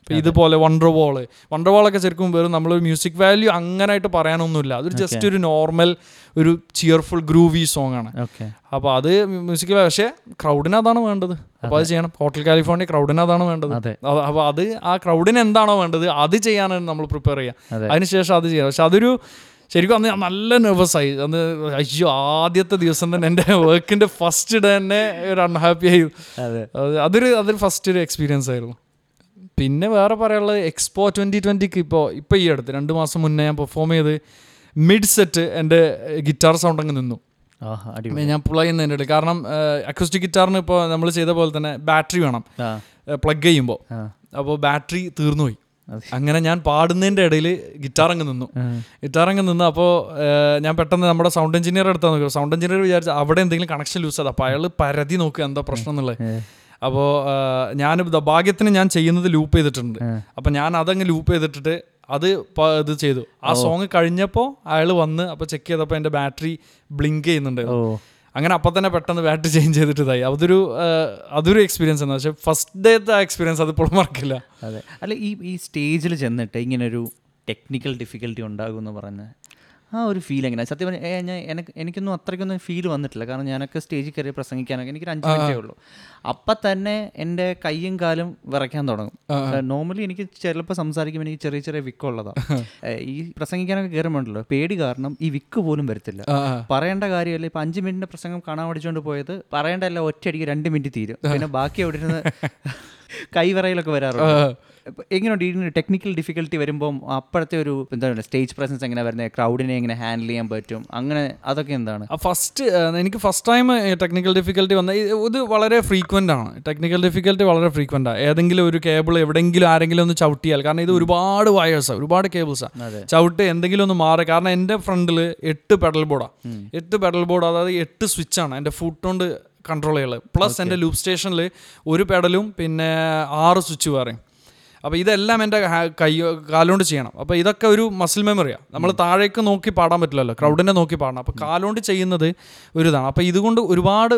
ഇപ്പൊ ഇതുപോലെ വണ്ടർ വോള് വണ്ടർ വോളൊക്കെ ശരിക്കും വെറും നമ്മളൊരു മ്യൂസിക് വാല്യൂ അങ്ങനായിട്ട് പറയാനൊന്നുമില്ല അതൊരു ജസ്റ്റ് ഒരു നോർമൽ ഒരു ചിയർഫുൾ ഗ്രൂവി സോങ് ആണ് ഓക്കെ അപ്പോൾ അത് മ്യൂസിക് പക്ഷേ ക്രൗഡിന് അതാണ് വേണ്ടത് അപ്പോൾ അത് ചെയ്യണം ഹോട്ടൽ കാലിഫോർണിയ ക്രൗഡിന് അതാണ് വേണ്ടത് അതെ. അപ്പോൾ അത് ആ ക്രൗഡിന് എന്താണോ വേണ്ടത് അത് ചെയ്യാനാണ് നമ്മൾ പ്രിപ്പയർ അതെ. ചെയ്യുക അതിനുശേഷം അത് ചെയ്യാം പക്ഷെ അതൊരു ശരിക്കും അന്ന് ഞാൻ നല്ല നെർവസ് ആയി അന്ന് അയ്യോ ആദ്യത്തെ ദിവസം തന്നെ എൻ്റെ വർക്കിൻ്റെ ഫസ്റ്റ് ഡേ തന്നെ ഒരു അൺഹാപ്പി ആയി അതെ അത് അതൊരു അതൊരു ഫസ്റ്റ് ഒരു എക്സ്പീരിയൻസ് ആയിരുന്നു പിന്നെ വേറെ പറയാനുള്ളത് എക്സ്പോ ട്വൻറ്റി ട്വൻറ്റിക്ക് ഇപ്പോൾ ഇപ്പോൾ ഈ അടുത്ത് രണ്ട് മാസം മുന്നേ ഞാൻ പെർഫോം ചെയ്ത് മിഡ് സെറ്റ് എൻ്റെ ഗിറ്റാർ സൗണ്ട് അങ്ങ് നിന്നു ആഹാ അടിപൊളി ഞാൻ പ്ലേ ചെയ്യുന്നതിൻ്റെ ഇടയിൽ കാരണം അക്യൂസ്റ്റിക് ഗിറ്റാറിന് ഇപ്പോൾ നമ്മൾ ചെയ്ത പോലെ തന്നെ ബാറ്ററി വേണം ആ പ്ലഗ് ചെയ്യുമ്പോൾ ആ അപ്പോൾ ബാറ്ററി തീർന്നു പോയി അത് അങ്ങനെ ഞാൻ പാടുന്നതിൻ്റെ ഇടയിൽ ഗിറ്റാർ അങ്ങ് നിന്നു ഗിറ്റാർ അങ്ങ് നിന്ന് അപ്പോൾ ഞാൻ പെട്ടെന്ന് നമ്മുടെ സൗണ്ട് എഞ്ചിനീയർ എടുത്താൽ നോക്കുക സൗണ്ട് എഞ്ചിനീയർ വിചാരിച്ചു അവിടെ എന്തെങ്കിലും കണക്ഷൻ ലൂസ് ആയത് അപ്പോൾ അയാൾ പരതി നോക്കുക എന്താ പ്രശ്നം എന്നുള്ളത് അപ്പോൾ ഞാൻ ദ- ഭാഗ്യത്തിന് ഞാൻ ചെയ്യുന്നത് ലൂപ്പ് ചെയ്തിട്ടുണ്ട് അപ്പം ഞാൻ അതങ്ങ് ലൂപ്പ് ചെയ്തിട്ടിട്ട് അത് പ- ഇത് ചെയ്തു ആ സോങ് കഴിഞ്ഞപ്പോൾ അയാൾ വന്ന് അപ്പോൾ ചെക്ക് ചെയ്തപ്പോൾ എൻ്റെ ബാറ്ററി ബ്ലിങ്ക് ചെയ്യുന്നുണ്ട് ഓ അങ്ങനെ അപ്പം തന്നെ പെട്ടെന്ന് ബാറ്ററി ചേഞ്ച് ചെയ്തിട്ട് ഇതായി അതൊരു ആ, അതൊരു എക്സ്പീരിയൻസ് ആണ് പക്ഷേ ഫസ്റ്റ് ഡേത്തെ ആ എക്സ്പീരിയൻസ് അതിപ്പോഴും മറക്കില്ല അതെ അല്ല ഈ ഈ സ്റ്റേജിൽ ചെന്നിട്ട് ഇങ്ങനെ ഒരു ടെക്നിക്കൽ ഡിഫിക്കൽട്ടി ഉണ്ടാകും എന്ന് പറഞ്ഞ ആ ഒരു ഫീൽ എങ്ങനെയാണ് സത്യം പറഞ്ഞാൽ ഏ, ഞാൻ എനിക്ക് എനിക്കൊന്നും അത്രയ്ക്കൊന്നും ഫീൽ വന്നിട്ടില്ല കാരണം ഞാനൊക്കെ സ്റ്റേജിൽ കയറി പ്രസംഗിക്കാനൊക്കെ എനിക്കൊരു അഞ്ച് മിനിറ്റേ ഉള്ളൂ അപ്പം തന്നെ എൻ്റെ കൈയും കാലും വിറയ്ക്കാൻ തുടങ്ങും നോർമലി എനിക്ക് ചിലപ്പോൾ സംസാരിക്കുമ്പോൾ എനിക്ക് ചെറിയ ചെറിയ വിക്കുള്ളതാണ് ഈ പ്രസംഗിക്കാനൊക്കെ കയറുമ്പോണ്ടല്ലോ പേടി കാരണം ഈ വിക്ക് പോലും വരത്തില്ല പറയേണ്ട കാര്യമല്ല ഇപ്പം അഞ്ച് മിനിറ്റിൻ്റെ പ്രസംഗം കാണാൻ പഠിച്ചുകൊണ്ട് പോയത് പറയേണ്ടല്ല ഒറ്റയടിക്ക് രണ്ട് മിനിറ്റ് തീരും പിന്നെ ബാക്കി അവിടെ ഇരുന്ന് കൈവിറയിലൊക്കെ വരാറുണ്ട് ഇപ്പൊ എങ്ങനെയുണ്ട് ഇതിന് ടെക്നിക്കൽ ഡിഫിക്കൽട്ടി വരുമ്പോൾ അപ്പോഴത്തെ ഒരു എന്താ പറയുക സ്റ്റേജ് പ്രസൻസ് എങ്ങനെ വരുന്നത് ക്രൗഡിനെ എങ്ങനെ ഹാൻഡിൽ ചെയ്യാൻ പറ്റും അങ്ങനെ അതൊക്കെ എന്താണ് ആ ഫസ്റ്റ് എനിക്ക് ഫസ്റ്റ് ടൈം ടെക്നിക്കൽ ഡിഫിക്കൽട്ടി വന്ന ഇത് ഇത് വളരെ ഫ്രീക്വൻ്റ് ആണ് ടെക്നിക്കൽ ഡിഫിക്കൽട്ടി വളരെ ഫ്രീക്വൻ്റ് ആണ് ഏതെങ്കിലും ഒരു കേബിൾ എവിടെയെങ്കിലും ആരെങ്കിലും ഒന്ന് ചവിട്ടിയാൽ കാരണം ഇത് ഒരുപാട് വയേഴ്സാണ് ഒരുപാട് കേബിൾസാണ് അതെ. ചവിട്ട് എന്തെങ്കിലും ഒന്ന് മാറി കാരണം എൻ്റെ ഫ്രണ്ടിൽ എട്ട് പെഡൽ ബോർഡാണ് എട്ട് പെഡൽ ബോർഡ് അതായത് എട്ട് സ്വിച്ചാണ് എൻ്റെ ഫുട്ട് കൊണ്ട് കൺട്രോൾ ചെയ്യുള്ളത് പ്ലസ് എൻ്റെ ലൂപ്പ് സ്റ്റേഷനിൽ ഒരു പെഡലും പിന്നെ ആറ് സ്വിച്ച് വേറെയും അപ്പോൾ ഇതെല്ലാം എൻ്റെ ഹാ- കൈ കാലുകൊണ്ട് ചെയ്യണം അപ്പോൾ ഇതൊക്കെ ഒരു മസിൽ മെമ്മറിയാണ് നമ്മൾ താഴേക്ക് നോക്കി പാടാൻ പറ്റില്ലല്ലോ ക്രൗഡിനെ നോക്കി പാടണം അപ്പോൾ കാലുകൊണ്ട് ചെയ്യുന്നത് ഒരു ഇതാണ് അപ്പോൾ ഇതുകൊണ്ട് ഒരുപാട്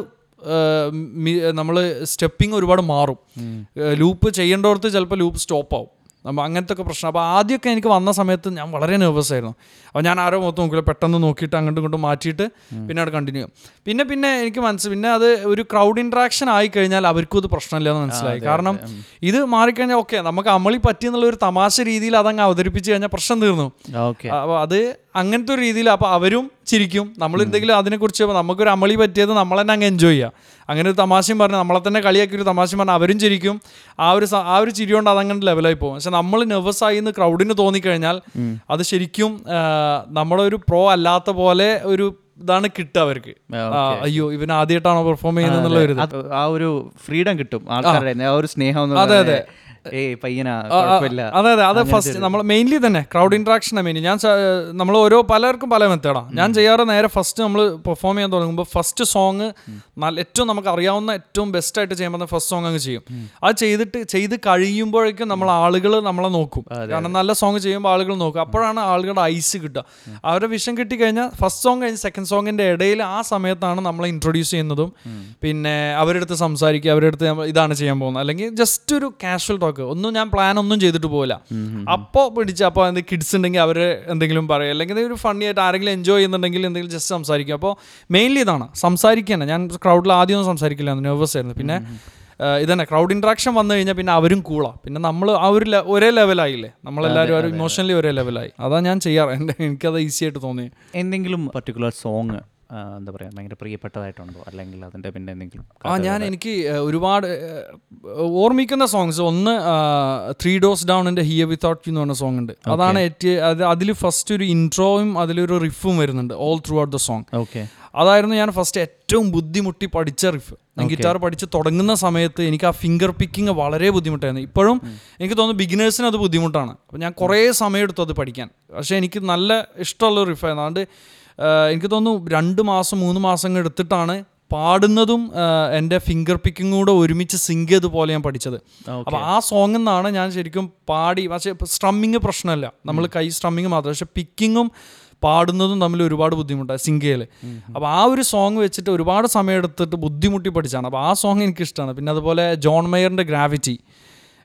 നമ്മൾ സ്റ്റെപ്പിംഗ് ഒരുപാട് മാറും ലൂപ്പ് ചെയ്യേണ്ടവർക്ക് ചിലപ്പോൾ ലൂപ്പ് സ്റ്റോപ്പ് ആവും നമ്മൾ അങ്ങനത്തെ ഒക്കെ പ്രശ്നം അപ്പോൾ ആദ്യമൊക്കെ എനിക്ക് വന്ന സമയത്ത് ഞാൻ വളരെ നെർവസ് ആയിരുന്നു അപ്പോൾ ഞാൻ ആരോ മൊത്തം നോക്കില്ല പെട്ടെന്ന് നോക്കിയിട്ട് അങ്ങോട്ടും ഇങ്ങോട്ടും മാറ്റിയിട്ട് പിന്നെ അവിടെ കണ്ടിന്യൂ ചെയ്യും പിന്നെ പിന്നെ എനിക്ക് മനസ്സിൽ പിന്നെ അത് ഒരു ക്രൗഡ് ഇൻട്രാക്ഷൻ ആയി കഴിഞ്ഞാൽ അവർക്കും ഇത് പ്രശ്നമില്ല എന്ന് മനസ്സിലായി കാരണം ഇത് മാറിക്കഴിഞ്ഞാൽ ഓക്കെ നമുക്ക് അമളി പറ്റിയെന്നുള്ള ഒരു തമാശ രീതിയിൽ അതങ്ങ് അവതരിപ്പിച്ച് കഴിഞ്ഞാൽ പ്രശ്നം തീർന്നു ഓക്കെ അപ്പോൾ അത് അങ്ങനത്തെ ഒരു രീതിയിൽ അപ്പോൾ അവരും ചിരിക്കും നമ്മൾ എന്തെങ്കിലും അതിനെക്കുറിച്ച് നമുക്കൊരു അമളി പറ്റിയത് നമ്മൾ തന്നെ അങ്ങ് എൻജോയ് ചെയ്യുക അങ്ങനെ ഒരു തമാശയും പറഞ്ഞ് നമ്മളെ തന്നെ കളിയാക്കി ഒരു തമാശയും പറഞ്ഞാൽ അവരും ചിരിക്കും ആ ഒരു സ- ആ ഒരു ചിരി കൊണ്ട് അതങ്ങനെ ലെവലായി പോകും പക്ഷെ നമ്മൾ നെർവസ് ആയി എന്ന് ക്രൗഡിന് തോന്നിക്കഴിഞ്ഞാൽ അത് ശരിക്കും ആ, നമ്മുടെ ഒരു പ്രോ അല്ലാത്ത പോലെ ഒരു ഇതാണ് കിട്ടുക അവർക്ക് ആ, അയ്യോ ഇവൻ ആദ്യമായിട്ടാണോ പെർഫോം ചെയ്യുന്നത് എന്നുള്ള ഒരു ഇത് അത് ആ ഒരു ഫ്രീഡം കിട്ടും ആൾക്കാരുടെ ആ ഒരു സ്നേഹം എന്ന് അതെ, പറയുന്നത് ഏയ് പയ്യനാ കുഴപ്പമില്ല അതെ അതെ അത് ഫസ്റ്റ് നമ്മൾ മെയിൻലി തന്നെ ക്രൗഡ് ഇൻട്രാക്ഷനാണ് മെയിൻ ഞാൻ നമ്മൾ ഓരോ പലർക്കും പല മെത്തേഡാണ് ഞാൻ ചെയ്യാറ് നേരെ ഫസ്റ്റ് നമ്മൾ പെർഫോം ചെയ്യാൻ തുടങ്ങുമ്പോൾ ഫസ്റ്റ് സോങ് നല്ല ഏറ്റവും നമുക്ക് അറിയാവുന്ന ഏറ്റവും ബെസ്റ്റ് ആയിട്ട് ചെയ്യാൻ പറ്റുന്ന ഫസ്റ്റ് സോങ് അങ്ങ് ചെയ്യും അത് ചെയ്തിട്ട് ചെയ്ത് കഴിയുമ്പോഴേക്കും നമ്മൾ ആളുകൾ നമ്മളെ നോക്കും കാരണം നല്ല സോങ് ചെയ്യുമ്പോൾ ആളുകൾ നോക്കും അപ്പോഴാണ് ആളുകളുടെ ഐസ് കിട്ടുക അവരുടെ വിഷം കിട്ടിക്കഴിഞ്ഞാൽ ഫസ്റ്റ് സോങ് കഴിഞ്ഞ് സെക്കൻഡ് സോങ്ങിന്റെ ഇടയിൽ ആ സമയത്താണ് നമ്മളെ ഇൻട്രൊഡ്യൂസ് ചെയ്യുന്നതും പിന്നെ അവരുടെ അടുത്ത് സംസാരിക്കുക അവരുടെ അടുത്ത് നമ്മൾ ഇതാണ് ചെയ്യാൻ പോകുന്നത് അല്ലെങ്കിൽ ജസ്റ്റ് ഒരു കാഷ്വൽ ടോക്ക് ഒന്നും ഞാൻ പ്ലാൻ ഒന്നും ചെയ്തിട്ട് പോകില്ല അപ്പോൾ പിടിച്ച് അപ്പോൾ എന്ത് കിഡ്സ് ഉണ്ടെങ്കിൽ അവർ എന്തെങ്കിലും പറയും അല്ലെങ്കിൽ ഒരു ഫണ്ണി ആയിട്ട് ആരെങ്കിലും എൻജോയ് ചെയ്യുന്നുണ്ടെങ്കിൽ എന്തെങ്കിലും ജസ്റ്റ് സംസാരിക്കും അപ്പോൾ മെയിൻലി ഇതാണ് സംസാരിക്കാൻ ഞാൻ ക്രൗഡിൽ ആദ്യമൊന്നും സംസാരിക്കില്ല നെർവസ് ആയിരുന്നു പിന്നെ ആ, ഇതന്നെ ക്രൗഡ് ഇൻട്രാക്ഷൻ വന്നു കഴിഞ്ഞാൽ പിന്നെ അവരും കൂളാ പിന്നെ നമ്മൾ ആ ഒരു ലെ- ഒരേ ലെവലായില്ലേ നമ്മളെല്ലാവരും ഒരു ഇമോഷണലി ഒരേ ലെവലായി അതാ ഞാൻ ചെയ്യാറ് എൻ്റെ എനിക്കത് ഈസി ആയിട്ട് തോന്നി എന്തെങ്കിലും പർട്ടിക്കുലർ സോങ് എന്താ പറയുക ഭയങ്കര പ്രിയപ്പെട്ടതായിട്ടുണ്ടോ അല്ലെങ്കിൽ അതിന്റെ പിന്നെ എന്തെങ്കിലും ആ ഞാൻ എനിക്ക് ഏഹ്, ഒരുപാട് ഏഹ്, ഓർമ്മിക്കുന്ന സോങ്സ് ഒന്ന് ത്രീ ഡോസ് ഡൗണിന്റെ ഹിയ വിത്തൗട്ട് യു എന്ന് പറഞ്ഞ സോങ് ഉണ്ട് അതാണ് ഏറ്റവും അത് അതിൽ ഫസ്റ്റ് ഒരു ഇൻട്രോയും അതിലൊരു റിഫും വരുന്നുണ്ട് all throughout the song okay അതായിരുന്നു ഞാൻ ഫസ്റ്റ് ഏറ്റവും ബുദ്ധിമുട്ടി പഠിച്ച റിഫ് ഞാൻ ഗിറ്റാർ പഠിച്ച് തുടങ്ങുന്ന സമയത്ത് എനിക്ക് ആ ഫിംഗർ പിക്കിങ് വളരെ ബുദ്ധിമുട്ടായിരുന്നു ഇപ്പോഴും എനിക്ക് തോന്നുന്നു ബിഗിനേഴ്സിന് അത് ബുദ്ധിമുട്ടാണ് അപ്പോൾ ഞാൻ കുറേ സമയം എടുത്തു അത് പഠിക്കാൻ പക്ഷേ എനിക്ക് നല്ല ഇഷ്ടമുള്ള റിഫായിരുന്നു അതുകൊണ്ട് ആഹ്, എനിക്ക് തോന്നുന്നു രണ്ട് മാസം മൂന്ന് മാസം എടുത്തിട്ടാണ് പാടുന്നതും ആഹ്, എൻ്റെ ഫിംഗർ പിക്കിങ്ങും കൂടെ ഒരുമിച്ച് സിങ്ക് ചെയ്തപോലെ ഞാൻ പഠിച്ചത് അപ്പോൾ ആ സോങ്ങിൽ നിന്നാണ് ഞാൻ ശരിക്കും പാടി പക്ഷേ സ്ട്രമ്മിങ് പ്രശ്നമല്ല നമ്മൾ കൈ സ്ട്രമ്മിങ് മാത്രം പക്ഷെ പിക്കിങ്ങും പാടുന്നതും തമ്മിൽ ഒരുപാട് ബുദ്ധിമുട്ടാണ് സിങ്ക് ചെയ്യൽ അപ്പോൾ ആ ഒരു സോങ് വെച്ചിട്ട് ഒരുപാട് സമയം എടുത്തിട്ട് ബുദ്ധിമുട്ടി പഠിച്ചാണ് അപ്പോൾ ആ സോങ് എനിക്ക് ഇഷ്ടമാണ് പിന്നെ അതുപോലെ ജോൺ മെയറിൻ്റെ ഗ്രാവിറ്റി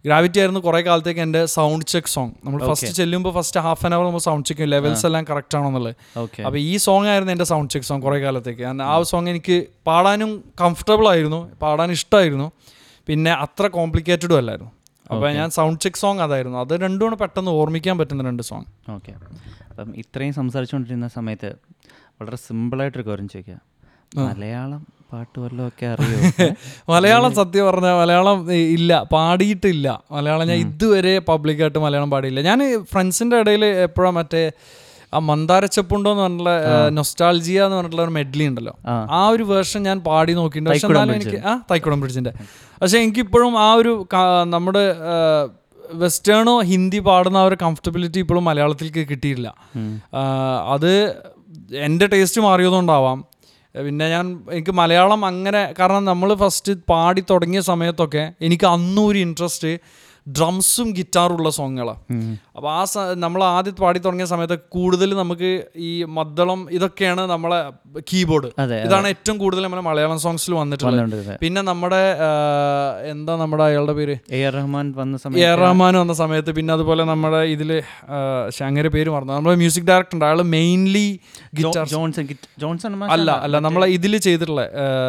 ഗ്രാവിറ്റി ആയിരുന്നു കുറേ കാലത്തേക്ക് എൻ്റെ സൗണ്ട് ചെക്ക് സോങ് നമ്മൾ ഫസ്റ്റ് ചെല്ലുമ്പോൾ ഫസ്റ്റ് ഹാഫ് ആൻ അവർ നമ്മൾ സൗണ്ട് ചെക്ക് ലെവൽസ് എല്ലാം കറക്റ്റ് ആണോ എന്നുള്ളത് ഓക്കെ അപ്പോൾ ഈ സോങ് ആയിരുന്നു എൻ്റെ സൗണ്ട് ചെക്ക് സോങ് കുറേ കാലത്തേക്ക് കാരണം ആ സോങ് എനിക്ക് പാടാനും കംഫർട്ടബിൾ ആയിരുന്നു പാടാൻ ഇഷ്ടമായിരുന്നു പിന്നെ അത്ര കോംപ്ലിക്കേറ്റഡും അല്ലായിരുന്നു അപ്പോൾ ഞാൻ സൗണ്ട് ചെക്ക് സോങ് അതായിരുന്നു അത് രണ്ടുമാണ് പെട്ടെന്ന് ഓർമ്മിക്കാൻ പറ്റുന്ന രണ്ട് സോങ് ഓക്കെ അപ്പം ഇത്രയും സംസാരിച്ചുകൊണ്ടിരുന്ന സമയത്ത് വളരെ സിമ്പിളായിട്ടൊരു കാര്യം ചോദിക്കുക മലയാളം പാട്ട് വല്ലതും ഒക്കെ അറിയോ മലയാളം സത്യം പറഞ്ഞാൽ മലയാളം ഇ- ഇല്ല പാടിയിട്ടില്ല മലയാളം ഞാൻ ഇതുവരെ പബ്ലിക്കായിട്ട് മലയാളം പാടിയില്ല ഞാൻ ഫ്രണ്ട്സിൻ്റെ ഇടയിൽ എപ്പോഴാണ് മറ്റേ ആ മന്ദാരച്ചപ്പുണ്ടോ എന്ന് പറഞ്ഞിട്ടുള്ള നൊസ്റ്റാൾജിയ എന്ന് പറഞ്ഞിട്ടുള്ള ഒരു മെഡ്ലി ഉണ്ടല്ലോ ആ. ആ ഒരു വേർഷൻ ഞാൻ പാടി നോക്കിയിട്ടുണ്ട് പക്ഷെ തൈക്കുടം എന്നാലും എനിക്ക് ആ തൈക്കുടം ബ്രിഡ്ജിൻ്റെ പക്ഷെ എനിക്കിപ്പോഴും ആ ഒരു ക- നമ്മുടെ വെസ്റ്റേണോ ഹിന്ദി പാടുന്ന ആ ഒരു കംഫർട്ടബിലിറ്റി ഇപ്പോഴും മലയാളത്തിലേക്ക് കിട്ടിയില്ല ആ, അത് എൻ്റെ ടേസ്റ്റ് മാറിയതുകൊണ്ടാവാം പിന്നെ ഞാൻ എനിക്ക് മലയാളം അങ്ങനെ കാരണം നമ്മൾ ഫസ്റ്റ് പാടി തുടങ്ങിയ സമയത്തൊക്കെ എനിക്ക് അന്നും ഒരു ഇൻട്രസ്റ്റ് ഡ്രംസും ഗിറ്റാറുള്ള സോങ്ങുകളാണ് അപ്പോൾ ആ സ നമ്മൾ ആദ്യം പാടി തുടങ്ങിയ സമയത്ത് കൂടുതൽ നമുക്ക് ഈ മദ്ദളം ഇതൊക്കെയാണ് നമ്മളെ കീബോർഡ് അതെ, ഇതാണ് ഏറ്റവും കൂടുതൽ നമ്മുടെ മലയാളം സോങ്സിൽ വന്നിട്ടുള്ളത് വന്നുകൊണ്ടിരുന്നത് പിന്നെ നമ്മുടെ ആ, എന്താ നമ്മുടെ അയാളുടെ പേര് എ ആർ റഹ്മാൻ വന്ന എ സമയത്ത് ആർ റഹ്മാൻ വന്ന സമയത്ത് പിന്നെ അതുപോലെ നമ്മുടെ ഇതിൽ അങ്ങനെ പേര് മറന്നു നമ്മുടെ മ്യൂസിക് ഡയറക്ടർ ഉണ്ട് അയാൾ മെയിൻലി ഗിറ്റാർ ജോൺസൺ ഗിറ്റ്- ജോൺസൺ അല്ല അല്ല നമ്മളെ ഇതിൽ ചെയ്തിട്ടുള്ള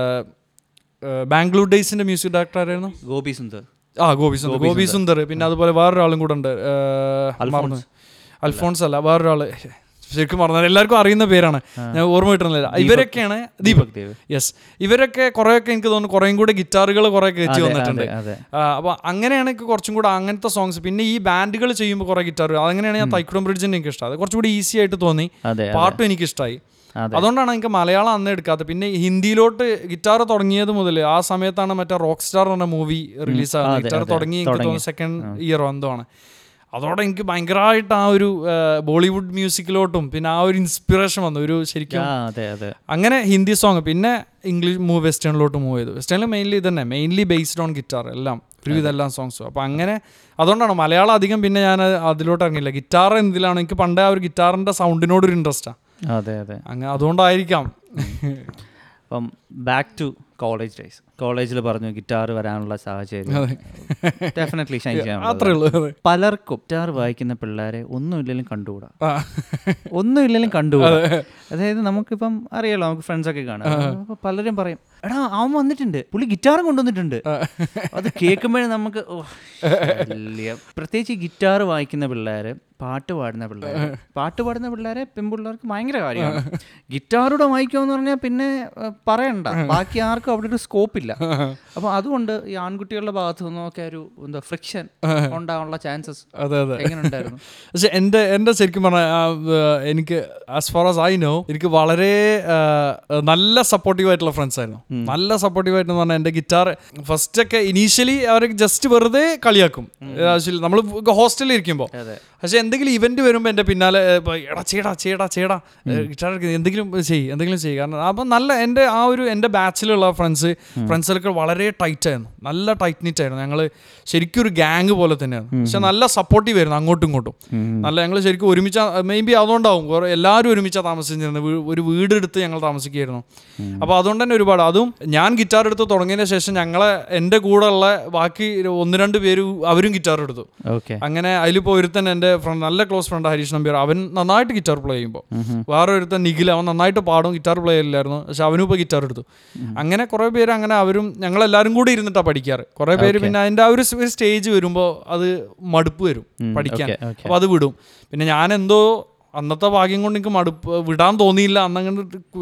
ബാംഗ്ലൂർ ഡേയ്സിന്റെ മ്യൂസിക് ഡയറക്ടർ ആരായിരുന്നു ഗോപി സുന്ദർ ആ ഗോപി സുന്ദർ ഗോപി സുന്ദർ പിന്നെ അതുപോലെ വേറൊരാളും കൂടെ ഉണ്ട് ഏ, മറന്നു അൽഫോൺസ് അല്ല വേറൊരാള് ശരിക്കും പറഞ്ഞാൽ എല്ലാവർക്കും അറിയുന്ന പേരാണ് ഞാൻ ഓർമ്മ കിട്ടുന്നില്ല ഇവരൊക്കെയാണ് ദീപക് ദേവ്. യെസ് ഇവരൊക്കെ കുറേയൊക്കെ എനിക്ക് തോന്നുന്നു കുറേയും കൂടെ ഗിറ്റാറുകൾ കുറേ കയറ്റി വന്നിട്ടുണ്ട് അതെ അതെ അപ്പോൾ അങ്ങനെയാണ് എനിക്ക് കുറച്ചും കൂടെ അങ്ങനത്തെ സോങ്സ് പിന്നെ ഈ ബാൻഡുകൾ ചെയ്യുമ്പോൾ കുറേ ഗിറ്റാർ അതങ്ങനെയാണ് ഞാൻ തൈക്കുടം ബ്രിഡ്ജിൻ്റെ എനിക്ക് ഇഷ്ടം അത് കുറച്ചുകൂടി ഈസി ആയിട്ട് തോന്നി അതെ പാട്ടും എനിക്ക് ഇഷ്ടമായി അതെ. അതുകൊണ്ടാണ് എനിക്ക് മലയാളം അന്ന് എടുക്കാത്തത് പിന്നെ ഹിന്ദിയിലോട്ട് ഗിറ്റാർ തുടങ്ങിയത് മുതൽ ആ സമയത്താണ് മറ്റേ റോക്ക് സ്റ്റാർ എന്ന മൂവി റിലീസ് ആകുന്നത് അതെ, ഗിറ്റാർ അതെ. തുടങ്ങി എനിക്ക് തോന്നുന്നു സെക്കൻഡ് ഇയറോ എന്തോ ആണ് അതോടെ എനിക്ക് ഭയങ്കരമായിട്ട് ആ ഒരു ബോളിവുഡ് മ്യൂസിക്കിലോട്ടും പിന്നെ ആ ഒരു ഇൻസ്പിറേഷൻ വന്നു ഒരു ശരിക്കും ആ അതെ അതെ അങ്ങനെ ഹിന്ദി സോങ് പിന്നെ ഇംഗ്ലീഷ് മൂവ് വെസ്റ്റേണിലോട്ട് മൂവ് ചെയ്തു വെസ്റ്റേണിൽ മെയിൻലി ഇതന്നെ മെയിൻലി ബേസ്ഡ് ഓൺ ഗിറ്റാർ എല്ലാം ഒരുവിധം എല്ലാം സോങ്സും അപ്പോൾ അങ്ങനെ അതുകൊണ്ടാണ് മലയാളം അധികം പിന്നെ ഞാൻ അതിലോട്ട് ഇറങ്ങിയില്ല ഗിറ്റാർ എന്തിലാണ് എനിക്ക് പണ്ടേ ആ ഒരു ഗിറ്റാറിൻ്റെ സൗണ്ടിനോട് ഒരു ഇൻട്രസ്റ്റാണ് അതെ അതെ അങ്ങനെ അതുകൊണ്ടായിരിക്കാം അപ്പം ബാക്ക് ടു കോളേജ് ഡേയ്സ് കോളേജിൽ പറഞ്ഞു ഗിറ്റാർ വരാനുള്ള സാഹചര്യം ഡെഫിനറ്റ്ലി ഷൈൻ ചെയ്യാൻ അത്രേ ഉള്ളൂ അതെ പലർക്കും ഗിറ്റാർ വായിക്കുന്ന പിള്ളേരെ ഒന്നുമില്ലെങ്കിലും കണ്ടുകൂടാ ആ. ഒന്നുമില്ലെങ്കിലും കണ്ടുകൂടാ അതായത് നമുക്കിപ്പം അറിയാലോ നമുക്ക് ഫ്രണ്ട്സ് ഒക്കെ കാണാം അപ്പൊ പലരും പറയും എടാ അവൻ വന്നിട്ടുണ്ട് പുള്ളി ഗിറ്റാറും കൊണ്ടുവന്നിട്ടുണ്ട് അത് കേൾക്കുമ്പോഴേ നമുക്ക് ഓ, വലിയ പ്രത്യേകിച്ച് ഈ ഗിറ്റാർ വായിക്കുന്ന പിള്ളേര് പാട്ട് പാടുന്ന പിള്ളേർ പാട്ട് പാടുന്ന പിള്ളേരെ പെൺപിള്ളേർക്ക് ഭയങ്കര കാര്യമാണ് ഗിറ്റാറൂടെ വായിക്കുമെന്ന് പറഞ്ഞാൽ പിന്നെ ഏഹ്, പറയണ്ട ബാക്കി ആർക്കും അവിടെ ഒരു സ്കോപ്പ് ഇല്ല അപ്പോൾ അതുകൊണ്ട് ഈ ആൺകുട്ടികളുടെ ഭാഗത്തു നിന്നൊക്കെ ഒരു എന്താ ഫ്രിക്ഷൻ ഉണ്ടാവാനുള്ള ചാൻസസ് അതെ അതെ എങ്ങനെ ഉണ്ടായിരുന്നു പക്ഷെ എൻ്റെ എൻ്റെ ശരിക്കും പറഞ്ഞാൽ ആ, ആ, എനിക്ക് as far as I know എനിക്ക് വളരെ ആ, നല്ല സപ്പോർട്ടീവ് ആയിട്ടുള്ള ഫ്രണ്ട്സ് ആയിരുന്നു നല്ല സപ്പോർട്ടീവ് ആയിട്ട് പറഞ്ഞാൽ എൻ്റെ ഗിറ്റാർ ഫസ്റ്റ് ഒക്കെ ഇനീഷ്യലി അവർ ജസ്റ്റ് വെറുതെ കളിയാക്കും ആക്ച്വലി നമ്മൾ ഹോസ്റ്റലിൽ ഇരിക്കുമ്പോൾ അതെ പക്ഷെ എന്തെങ്കിലും ഇവന്റ് വരുമ്പോൾ എൻ്റെ പിന്നാലെ ഏ, ഇപ്പൊ എടാ ചേടാ ചേടാ ചേടാ ഗിറ്റാർ എന്തെങ്കിലും ചെയ്യ് എന്തെങ്കിലും ചെയ്യ് കാരണം അപ്പം നല്ല എൻ്റെ ആ ഒരു എൻ്റെ ബാച്ചിലുള്ള ഫ്രണ്ട്സ് ഫ്രണ്ട്സിലൊക്കെ വളരെ ടൈറ്റ് ആയിരുന്നു നല്ല ടൈറ്റ് നിറ്റ് ആയിരുന്നു ഞങ്ങൾ ശരിക്കും ഒരു ഗ്യാങ് പോലെ തന്നെയായിരുന്നു പക്ഷെ നല്ല സപ്പോർട്ടീവ് ആയിരുന്നു അങ്ങോട്ടും ഇങ്ങോട്ടും നല്ല ഞങ്ങൾ ശരിക്കും ഒരുമിച്ച മേ ബി അതുകൊണ്ടാവും കുറേ എല്ലാവരും ഒരുമിച്ചാണ് താമസിച്ചിരുന്നത് വീ- ഒരു വീടെടുത്ത് ഞങ്ങൾ താമസിക്കുകയായിരുന്നു അപ്പോൾ അതുകൊണ്ട് തന്നെ ഒരുപാട് അതും ഞാൻ ഗിറ്റാർ എടുത്ത് തുടങ്ങിയതിന് ശേഷം ഞങ്ങളെ എൻ്റെ കൂടെ ഉള്ള ബാക്കി ഒന്ന് രണ്ട് പേര് അവരും ഗിറ്റാർ എടുത്തു ഓക്കെ അങ്ങനെ അതിലിപ്പോൾ ഒരുത്തൻ എൻ്റെ ഫ്രണ്ട് നല്ല ക്ലോസ് ഫ്രണ്ട് ഹരീഷ് നമ്പ്യാർ അവൻ നന്നായിട്ട് ഗിറ്റാർ പ്ലേ ചെയ്യുമ്പോൾ വേറെ ഒരുത്തൻ നിഖിൽ അവൻ നന്നായിട്ട് പാടും ഗിറ്റാർ പ്ലേ ചെയ്യില്ലായിരുന്നു പക്ഷെ അവനും ഇപ്പോൾ ഗിറ്റാർ എടുത്തു അങ്ങനെ കുറേ പേര് അങ്ങനെ അവരും ഞങ്ങളെല്ലാവരും കൂടി ഇരുന്നിട്ടാണ് പഠിക്കാറ് കുറേ പേര് പിന്നെ അതിൻ്റെ ആ ഒരു സ്റ്റേജ് വരുമ്പോൾ അത് മടുപ്പ് വരും പഠിക്കാൻ okay, okay. അപ്പോൾ അത് വിടും പിന്നെ ഞാൻ എന്തോ അന്നത്തെ ഭാഗ്യം കൊണ്ട് എനിക്ക് മടുപ്പ് വിടാൻ തോന്നിയില്ല അന്നങ്ങനെ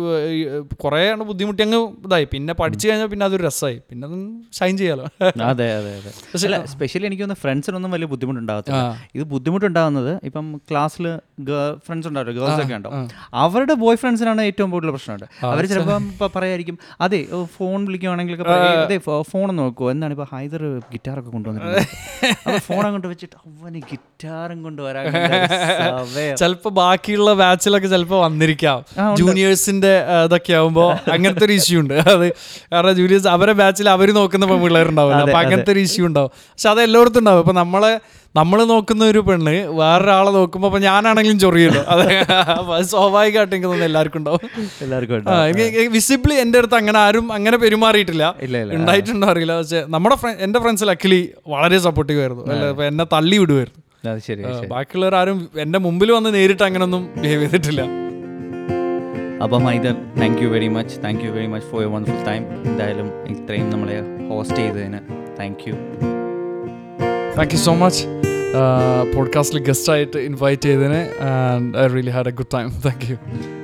കുറേ ബുദ്ധിമുട്ടി അങ്ങ് ഇതായി പിന്നെ പഠിച്ചു കഴിഞ്ഞാൽ പിന്നെ അതൊരു രസമായി പിന്നെ അത് ഷൈൻ ചെയ്യാലോ അതെ അതെ അതെ അല്ല സ്പെഷ്യലി എനിക്ക് തോന്നുന്നു ഫ്രണ്ട്സിനൊന്നും വലിയ ബുദ്ധിമുട്ടുണ്ടാകത്തില്ല ഇത് ബുദ്ധിമുട്ടുണ്ടാകുന്നത് ഇപ്പം ക്ലാസ്സിൽ ഫ്രണ്ട്സ് ഉണ്ടാവും ഗേൾസ് ഒക്കെ ഉണ്ടാവും അവരുടെ ബോയ് ഫ്രണ്ട്സിനാണ് ഏറ്റവും കൂടുതൽ പ്രശ്നമുണ്ട് അവർ ചിലപ്പം ഇപ്പം പറയായിരിക്കും അതെ ഓ, ഫോൺ വിളിക്കുവാണെങ്കിലൊക്കെ പറയും, അതെ ഫോൺ നോക്കുമോ എന്താണ് ഇപ്പൊ ഹൈദർ ഗിറ്റാറൊക്കെ കൊണ്ടുവന്നിട്ടുണ്ട് ഫോൺ അങ്ങോട്ട് വെച്ചിട്ട് അവന് ഗിറ്റാറും കൊണ്ടുവരാൻ ചിലപ്പോൾ ബാക്കിയുള്ള ബാച്ചിലൊക്കെ ചിലപ്പോൾ വന്നിരിക്കാം ജൂനിയേഴ്സിന്റെ ആ, ഇതൊക്കെ ആകുമ്പോൾ അങ്ങനത്തെ ഒരു ഇഷ്യൂ ഉണ്ട് അത് കാരണം ജൂനിയേഴ്സ് അവരെ ബാച്ചിൽ അവർ നോക്കുന്ന പെൺപിള്ളേരുണ്ടാവില്ല അതെ, അപ്പൊ അങ്ങനത്തെ ഒരു ഇഷ്യൂ ഉണ്ടാവും പക്ഷെ അത് എല്ലായിടത്തും ഉണ്ടാവും ഇപ്പൊ നമ്മളെ നമ്മൾ നോക്കുന്ന ഒരു പെണ്ണ് വേറൊരാളെ നോക്കുമ്പോൾ അപ്പൊ ഞാനാണെങ്കിലും ചൊറിയല്ലോ അതെ അപ്പൊ അത് സ്വാഭാവികമായിട്ട് എനിക്ക് തോന്നുന്നു എല്ലാവർക്കും ഉണ്ടാവും എല്ലാവർക്കും ഉണ്ട്. ആ, എനിക്ക് വിസിബിളി എൻ്റെ അടുത്ത് അങ്ങനെ ആരും അങ്ങനെ പെരുമാറിയിട്ടില്ല ഇല്ല, ഇല്ല. ഉണ്ടായിട്ടുണ്ടോ അറിയില്ല പക്ഷെ നമ്മുടെ ഫ്ര- എൻ്റെ ഫ്രണ്ട്സിൽ അക്കിലി വളരെ സപ്പോർട്ടീവ് ആയിരുന്നു അല്ല ഇപ്പൊ എന്നെ തള്ളി വിടുമായിരുന്നു അത് ശരി ആ, ശരി. ബാക്കിയുള്ളവർ ആരും എൻ്റെ മുമ്പിൽ വന്ന് നേരിട്ട് അങ്ങനൊന്നും ബിഹേവ് ചെയ്തിട്ടില്ല അപ്പം Haider thank you very much thank you very much for you wonderful time എന്തായാലും ഇത്രയും നമ്മളെ ഹോസ്റ്റ് ചെയ്തതിന് thank you thank you so much പോഡ്കാസ്റ്റിൽ ഗസ്റ്റായിട്ട് ഇൻവൈറ്റ് ചെയ്തതിന് and I really had a good time thank U